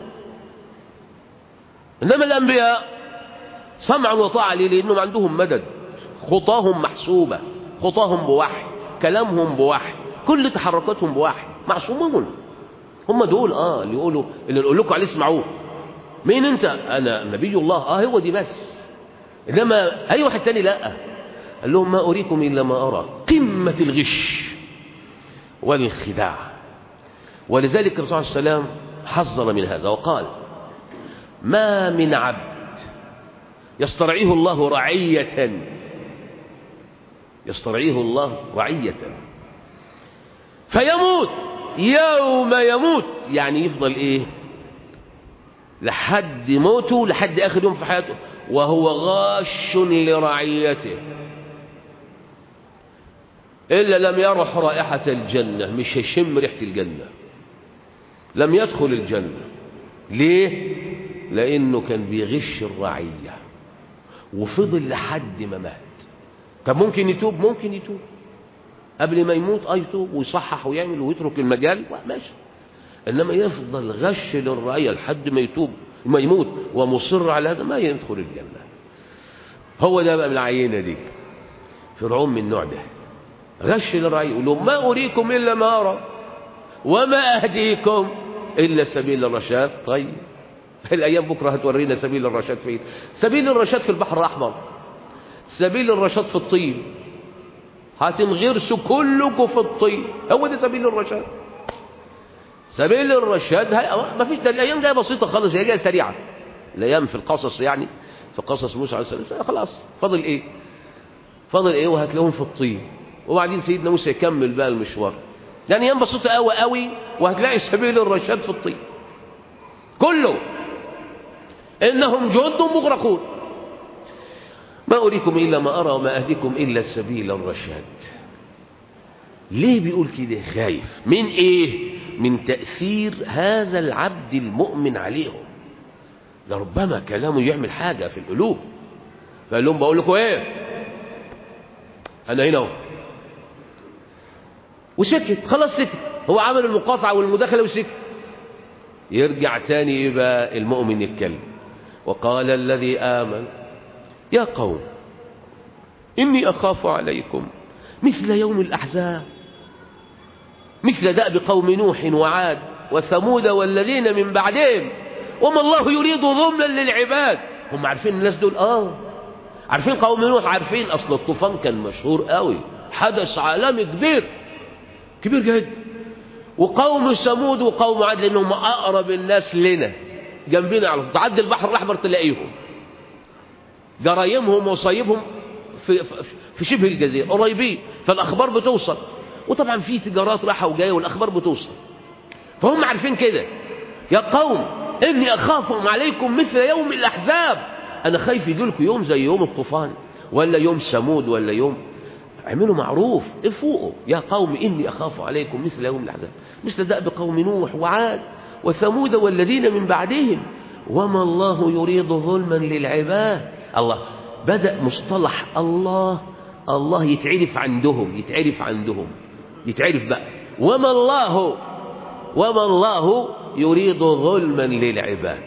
إنما الأنبياء سمعا وطاعة ليه لأنهم عندهم مدد خطاهم محسوبة خطاهم بوحي كلامهم بوحي كل تحركاتهم بوحي معصومون هم دول اه اللي يقولوا اللي نقول لكم عليه اسمعوه مين انت انا نبي الله اه هو دي بس انما اي واحد تاني لا قال لهم ما اريكم الا ما ارى قمه الغش والخداع ولذلك الرسول صلى الله عليه وسلم حذر من هذا وقال ما من عبد يسترعيه الله رعيه يسترعيه الله رعيه فيموت يوم يموت يعني يفضل ايه لحد موته لحد اخر يوم في حياته وهو غاش لرعيته الا لم يرح رائحه الجنه مش هيشم ريحه الجنه لم يدخل الجنه ليه لانه كان بيغش الرعيه وفضل لحد ما مات طب ممكن يتوب ممكن يتوب قبل ما يموت اه يتوب ويصحح ويعمل ويترك المجال ماشي انما يفضل غش للرعيه لحد ما يتوب ما يموت ومصر على هذا ما يدخل الجنه هو ده بقى من العينه دي فرعون من النوع ده غش للرعيه يقول لهم ما اريكم الا ما ارى وما اهديكم الا سبيل الرشاد طيب الايام بكره هتورينا سبيل الرشاد فين سبيل الرشاد في البحر الاحمر سبيل الرشاد في الطين هتنغرسوا كلكم في الطين هو ده سبيل الرشاد سبيل الرشاد هي... ما فيش ده الايام جايه بسيطه خالص هي جايه سريعه الايام في القصص يعني في قصص موسى عليه السلام خلاص فاضل ايه فاضل ايه وهتلاقوهم في الطين وبعدين سيدنا موسى يكمل بقى المشوار يعني ايام بسيطه قوي قوي وهتلاقي سبيل الرشاد في الطين كله انهم جند مغرقون ما أريكم إلا ما أرى وما أهديكم إلا سبيل الرشاد ليه بيقول كده خايف من إيه من تأثير هذا العبد المؤمن عليهم لربما كلامه يعمل حاجة في القلوب فقال لهم بقول لكم إيه أنا هنا اهو وسكت خلاص سكت هو عمل المقاطعة والمداخلة وسكت يرجع تاني يبقى المؤمن يتكلم وقال الذي آمن يا قوم إني أخاف عليكم مثل يوم الأحزاب مثل دأب قوم نوح وعاد وثمود والذين من بعدهم وما الله يريد ظلما للعباد هم عارفين الناس دول آه عارفين قوم نوح عارفين أصل الطوفان كان مشهور قوي حدث عالمي كبير كبير جدا وقوم ثمود وقوم عاد لأنهم أقرب الناس لنا جنبنا على تعدي البحر الأحمر تلاقيهم جرايمهم وصايبهم في, في شبه الجزيرة قريبين فالأخبار بتوصل وطبعا في تجارات راحة وجاية والأخبار بتوصل فهم عارفين كده يا قوم إني أخاف عليكم مثل يوم الأحزاب أنا خايف يجي لكم يوم زي يوم الطوفان ولا يوم ثمود ولا يوم اعملوا معروف افوقوا يا قوم إني أخاف عليكم مثل يوم الأحزاب مثل دأب قوم نوح وعاد وثمود والذين من بعدهم وما الله يريد ظلما للعباد الله بدأ مصطلح الله الله يتعرف عندهم يتعرف عندهم يتعرف بقى وما الله وما الله يريد ظلما للعباد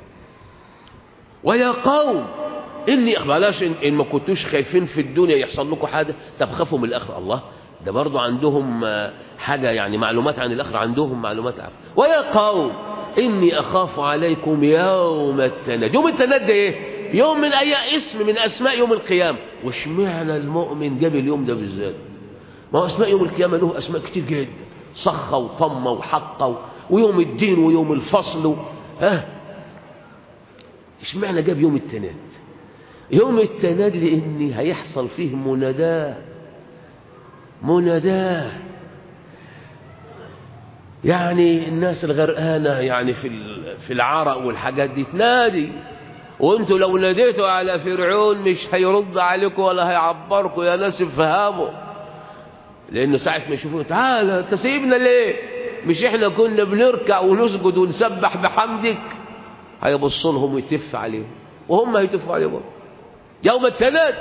ويا قوم إني بلاش إن, إن ما كنتوش خايفين في الدنيا يحصل لكم حاجة طب خافوا من الآخرة الله ده برضو عندهم حاجة يعني معلومات عن الآخرة عندهم معلومات عن ويا قوم إني أخاف عليكم يوم التناد يوم التناد ده إيه يوم من أي اسم من أسماء يوم القيامة واشمعنى المؤمن جاب اليوم ده بالذات ما هو أسماء يوم القيامة له أسماء كتير جدا صخة وطمة وحقة ويوم الدين ويوم الفصل ها اشمعنى جاب يوم التناد يوم التناد لأن هيحصل فيه مناداه مناداه يعني الناس الغرقانة يعني في في العرق والحاجات دي تنادي وانتوا لو ناديتوا على فرعون مش هيرد عليكم ولا هيعبركم يا ناس افهموا لانه ساعة ما يشوفوا تعالى انت سيبنا ليه مش احنا كنا بنركع ونسجد ونسبح بحمدك هيبص لهم ويتف عليهم وهم هيتفوا عليهم يوم التناد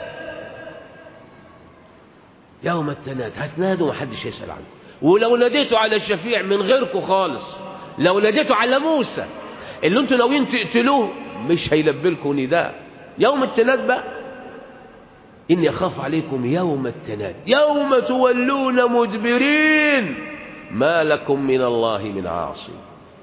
يوم التناد هتنادوا محدش يسأل عنه ولو ناديتوا على الشفيع من غيركم خالص لو ناديتوا على موسى اللي انتوا ناويين تقتلوه مش هيلبي لكم نداء يوم التناد بقى إني أخاف عليكم يوم التناد يوم تولون مدبرين ما لكم من الله من عاصم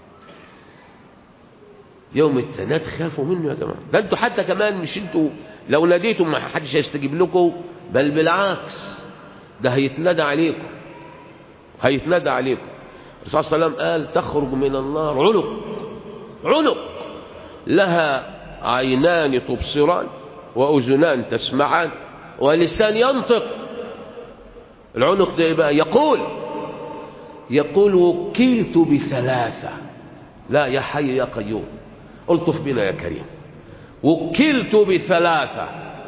يوم التناد خافوا منه يا جماعة ده انتوا حتى كمان مش انتوا لو ناديتم ما حدش هيستجيب لكم بل بالعكس ده هيتنادى عليكم هيتنادى عليكم الرسول صلى الله عليه وسلم قال تخرج من النار عنق عنق لها عينان تبصران وأذنان تسمعان ولسان ينطق العنق ده بقى يقول يقول وكلت بثلاثة لا يا حي يا قيوم الطف بنا يا كريم وكلت بثلاثة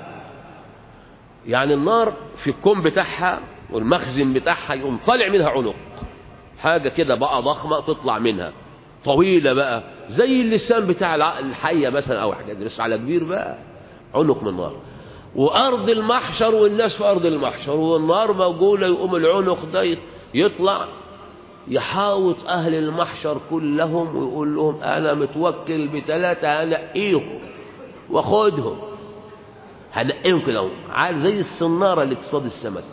يعني النار في الكون بتاعها والمخزن بتاعها يقوم طالع منها عنق حاجة كده بقى ضخمة تطلع منها طويلة بقى زي اللسان بتاع الحية مثلا أو حاجة بس على كبير بقى عنق من نار وأرض المحشر والناس في أرض المحشر والنار موجودة يقوم العنق ده يطلع يحاوط أهل المحشر كلهم ويقول لهم أنا متوكل بثلاثة هنقيهم وخدهم هنقيهم كده عارف زي الصنارة اللي تصاد السمك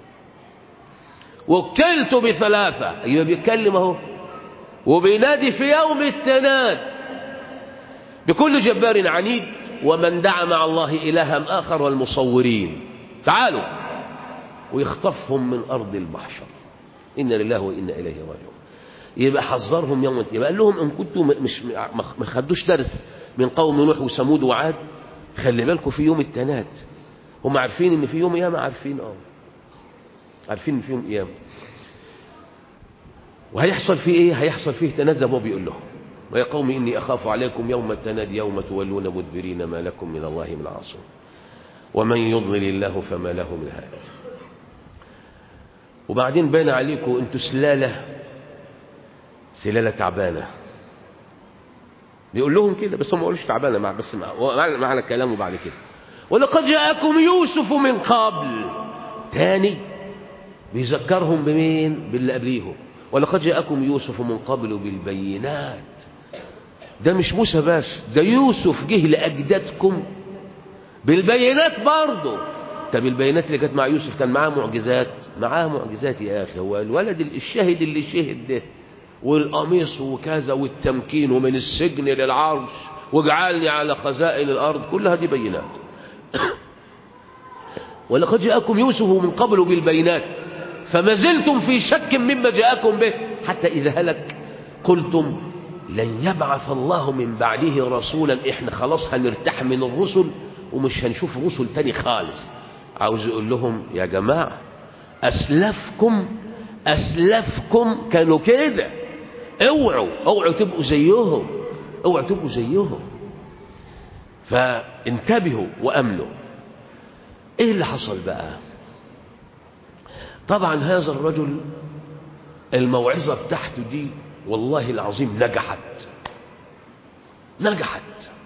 وكلت بثلاثة يبقى بيتكلم اهو وبينادي في يوم التناد بكل جبار عنيد ومن دعا مع الله إلها آخر والمصورين تعالوا ويخطفهم من أرض المحشر إنا لله وإنا إليه راجعون يبقى حذرهم يوم يبقى قال لهم إن كنتم مش ما خدوش درس من قوم نوح وثمود وعاد خلي بالكم في يوم التناد هم عارفين إن في يوم قيامة عارفين اه عارفين إن في يوم قيامة وهيحصل فيه إيه هيحصل فيه تناد زي ما هو بيقول لهم ويا قوم إني أخاف عليكم يوم التناد يوم تولون مدبرين ما لكم من الله من عاصم ومن يضلل الله فما له من هاد وبعدين بان عليكم انتوا سلالة سلالة تعبانة بيقول لهم كده بس هم ما قالوش تعبانة مع بس معنى, معنى كلامه بعد كده ولقد جاءكم يوسف من قبل تاني بيذكرهم بمين باللي قبليهم ولقد جاءكم يوسف من قبل بالبينات ده مش موسى بس ده يوسف جه لأجدادكم بالبينات برضه طب البينات اللي كانت مع يوسف كان معاه معجزات معاه معجزات يا أخي هو الولد الشاهد اللي شهد ده والقميص وكذا والتمكين ومن السجن للعرش واجعلني على خزائن الأرض كلها دي بينات ولقد جاءكم يوسف من قبل بالبينات فما زلتم في شك مما جاءكم به حتى إذا هلك قلتم لن يبعث الله من بعده رسولا احنا خلاص هنرتاح من الرسل ومش هنشوف رسل تاني خالص عاوز يقول لهم يا جماعة أسلفكم أسلفكم كانوا كده اوعوا اوعوا تبقوا زيهم اوعوا تبقوا زيهم فانتبهوا وأمنوا ايه اللي حصل بقى طبعا هذا الرجل الموعظة بتاعته دي والله العظيم نجحت نجحت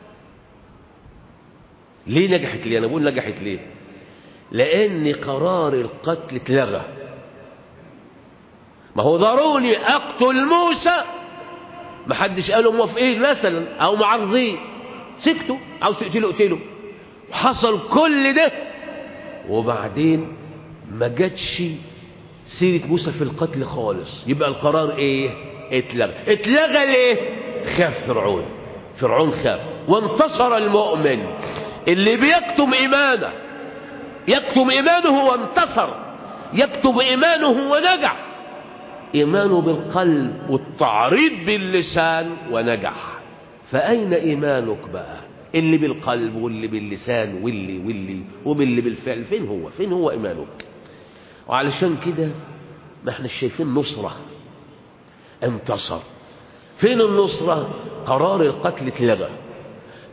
ليه نجحت ليه انا بقول نجحت ليه لان قرار القتل اتلغى ما هو ضروري اقتل موسى ما حدش قالوا موافقين مثلا او معارضين سكتوا عاوز تقتله اقتله وحصل كل ده وبعدين ما جاتش سيرة موسى في القتل خالص يبقى القرار ايه اتلغى اتلغى ليه خاف فرعون فرعون خاف وانتصر المؤمن اللي بيكتم ايمانه يكتم ايمانه وانتصر يكتم ايمانه ونجح ايمانه بالقلب والتعريض باللسان ونجح فاين ايمانك بقى اللي بالقلب واللي باللسان واللي واللي وباللي بالفعل فين هو فين هو ايمانك وعلشان كده ما احنا شايفين نصرة انتصر فين النصرة قرار القتل اتلغى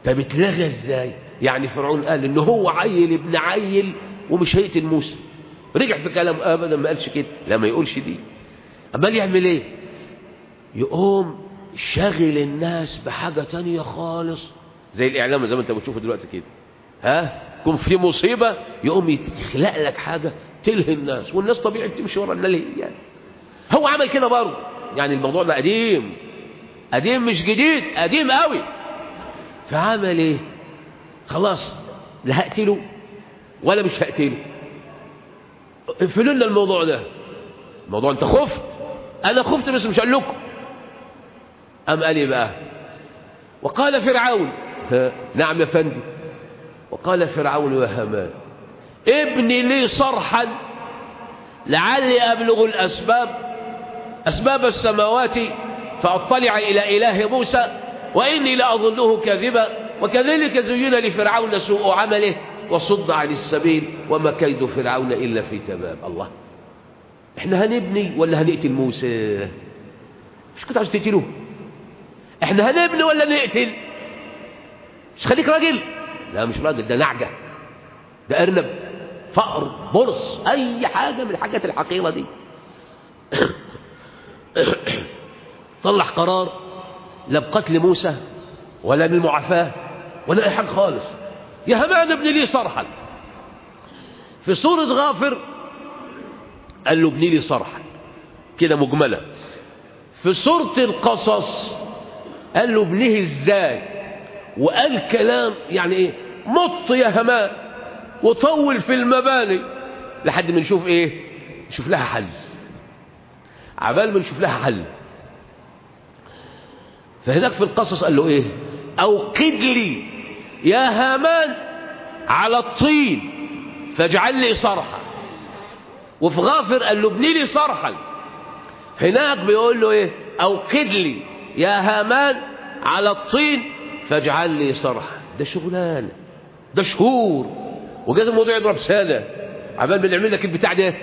طب اتلغى ازاي يعني فرعون قال ان هو عيل ابن عيل ومش هيقتل موسى رجع في كلام ابدا ما قالش كده لا ما يقولش دي امال يعمل ايه يقوم شغل الناس بحاجة تانية خالص زي الإعلام زي ما أنت بتشوفه دلوقتي كده ها يكون في مصيبة يقوم يخلق لك حاجة تلهي الناس والناس طبيعي تمشي ورا النلهي يعني هو عمل كده برضه يعني الموضوع ده قديم قديم مش جديد قديم قوي فعمل ايه خلاص لا هقتله ولا مش هقتله اقفلوا لنا الموضوع ده الموضوع انت خفت انا خفت بس مش هقول لكم أم قال بقى وقال فرعون نعم يا فندم وقال فرعون وهامان ابني لي صرحا لعلي أبلغ الأسباب أسباب السماوات فأطلع إلى إله موسى وإني لأظنه كاذبا وكذلك زين لفرعون سوء عمله وصد عن السبيل وما كيد فرعون إلا في تمام الله احنا هنبني ولا هنقتل موسى مش كنت عايز تقتلوه احنا هنبني ولا نقتل مش خليك راجل لا مش راجل ده نعجة ده أرنب فقر برص أي حاجة من الحاجات الحقيرة دي طلع قرار لا بقتل موسى ولا بالمعافاة ولا أي حاجة خالص يا همان ابن لي صرحا في سورة غافر قال له ابني لي صرحا كده مجملة في سورة القصص قال له ابنه ازاي وقال كلام يعني ايه مط يا همان وطول في المباني لحد ما نشوف ايه نشوف لها حل عبال ما نشوف لها حل فهناك في القصص قال له ايه اوقد لي يا هامان على الطين فاجعل لي صرحا وفي غافر قال له ابني لي صرحا هناك بيقول له ايه اوقد لي يا هامان على الطين فاجعل لي صرحا ده شغلانه ده شهور وجاز الموضوع يضرب سنه عبال ما نعمل لك البتاع ده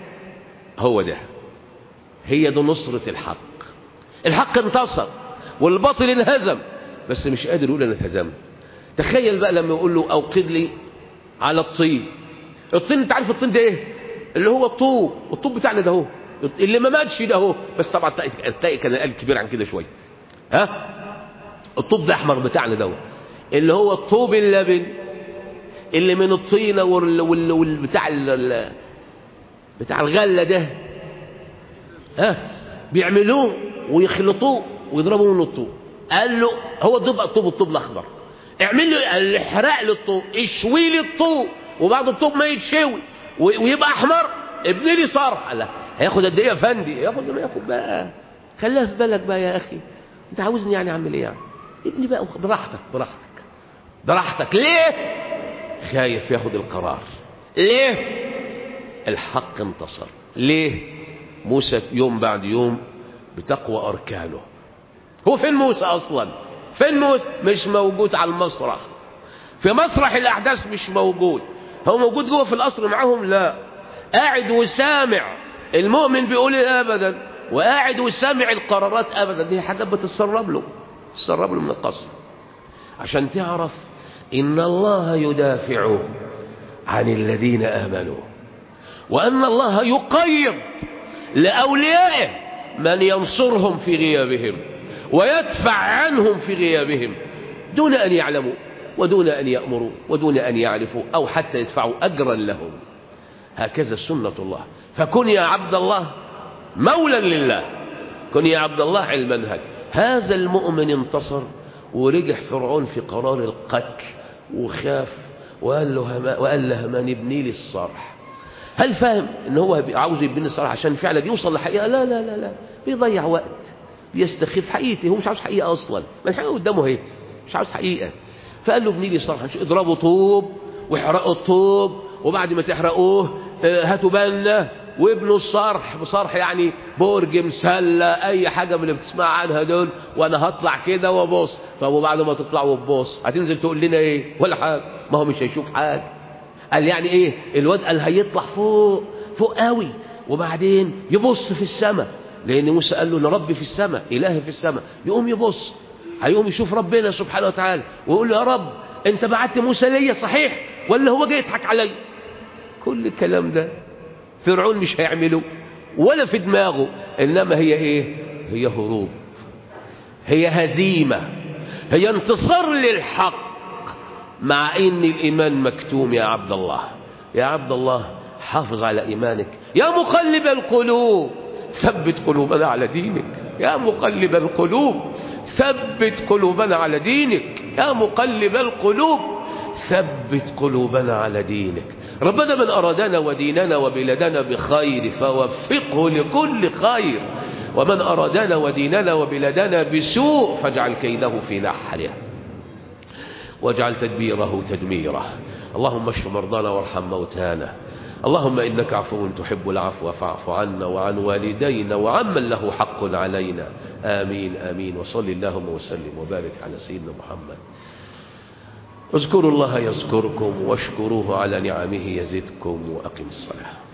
هو ده هي ده نصرة الحق الحق انتصر والباطل انهزم بس مش قادر يقول انا اتهزمت تخيل بقى لما يقول له اوقد لي على الطين الطين انت عارف الطين ده ايه اللي هو الطوب الطوب بتاعنا ده اهو اللي ما ماتش ده اهو بس طبعا تلاقي كان اقل كبير عن كده شويه ها الطوب ده احمر بتاعنا ده اللي هو الطوب اللبن اللي من الطينه وال وال والبتاع ال بتاع الغله ده ها بيعملوه ويخلطوه ويضربوا منه الطوب قال له هو الطوب الطوب الطوب الاخضر اعمل له احرق له الطوب اشوي لي الطوب وبعد الطوب ما يتشوي ويبقى احمر ابني لي صرح لا هياخد قد ايه يا فندي ياخد زي ما ياخد بقى خليها في بالك بقى يا اخي انت عاوزني يعني اعمل ايه يعني ابني بقى براحتك براحتك براحتك ليه خايف ياخد القرار ليه الحق انتصر ليه موسى يوم بعد يوم بتقوى اركانه هو فين موسى اصلا فين موسى مش موجود على المسرح في مسرح الاحداث مش موجود هو موجود جوه في القصر معاهم لا قاعد وسامع المؤمن بيقول ايه ابدا وقاعد وسامع القرارات ابدا دي حاجات بتتسرب له تتسرب له من القصر عشان تعرف ان الله يدافع عن الذين امنوا وان الله يقيض لاوليائه من ينصرهم في غيابهم ويدفع عنهم في غيابهم دون ان يعلموا ودون ان يامروا ودون ان يعرفوا او حتى يدفعوا اجرا لهم هكذا سنه الله فكن يا عبد الله مولا لله كن يا عبد الله على المنهج هذا المؤمن انتصر ورجع فرعون في قرار القتل وخاف وقال له هما وقال له همان ابني لي الصرح هل فاهم ان هو عاوز يبني الصرح عشان فعلا يوصل لحقيقه لا لا لا لا بيضيع وقت بيستخف حقيقته هو مش عاوز حقيقه اصلا ما الحقيقه قدامه اهي مش عاوز حقيقه فقال له ابني لي صرح اضربوا طوب واحرقوا الطوب وبعد ما تحرقوه هاتوا بالنا وابنوا الصرح بصرح يعني برج مسلة اي حاجة من اللي بتسمع عنها دول وانا هطلع كده وابص طب وبعد ما تطلع وتبص هتنزل تقول لنا ايه ولا حاجة ما هو مش هيشوف حاجة قال يعني ايه الواد قال هيطلع فوق فوق قوي وبعدين يبص في السماء لان موسى قال له انا ربي في السماء الهي في السماء يقوم يبص هيقوم يشوف ربنا سبحانه وتعالى ويقول له يا رب انت بعت موسى ليا صحيح ولا هو جاي يضحك علي كل الكلام ده فرعون مش هيعمله ولا في دماغه انما هي ايه هي هروب هي هزيمة هي انتصار للحق مع ان الايمان مكتوم يا عبد الله يا عبد الله حافظ على ايمانك يا مقلب القلوب ثبت قلوبنا على دينك يا مقلب القلوب ثبت قلوبنا على دينك يا مقلب القلوب ثبت قلوبنا على دينك ربنا من أرادنا وديننا وبلادنا بخير فوفقه لكل خير ومن أرادنا وديننا وبلادنا بسوء فاجعل كيده في نحره واجعل تدبيره تدميره اللهم اشف مرضانا وارحم موتانا اللهم إنك عفو تحب العفو فاعف عنا وعن والدينا وعمن له حق علينا آمين آمين وصل اللهم وسلم وبارك على سيدنا محمد اذكروا الله يذكركم واشكروه على نعمه يزدكم وأقم الصلاة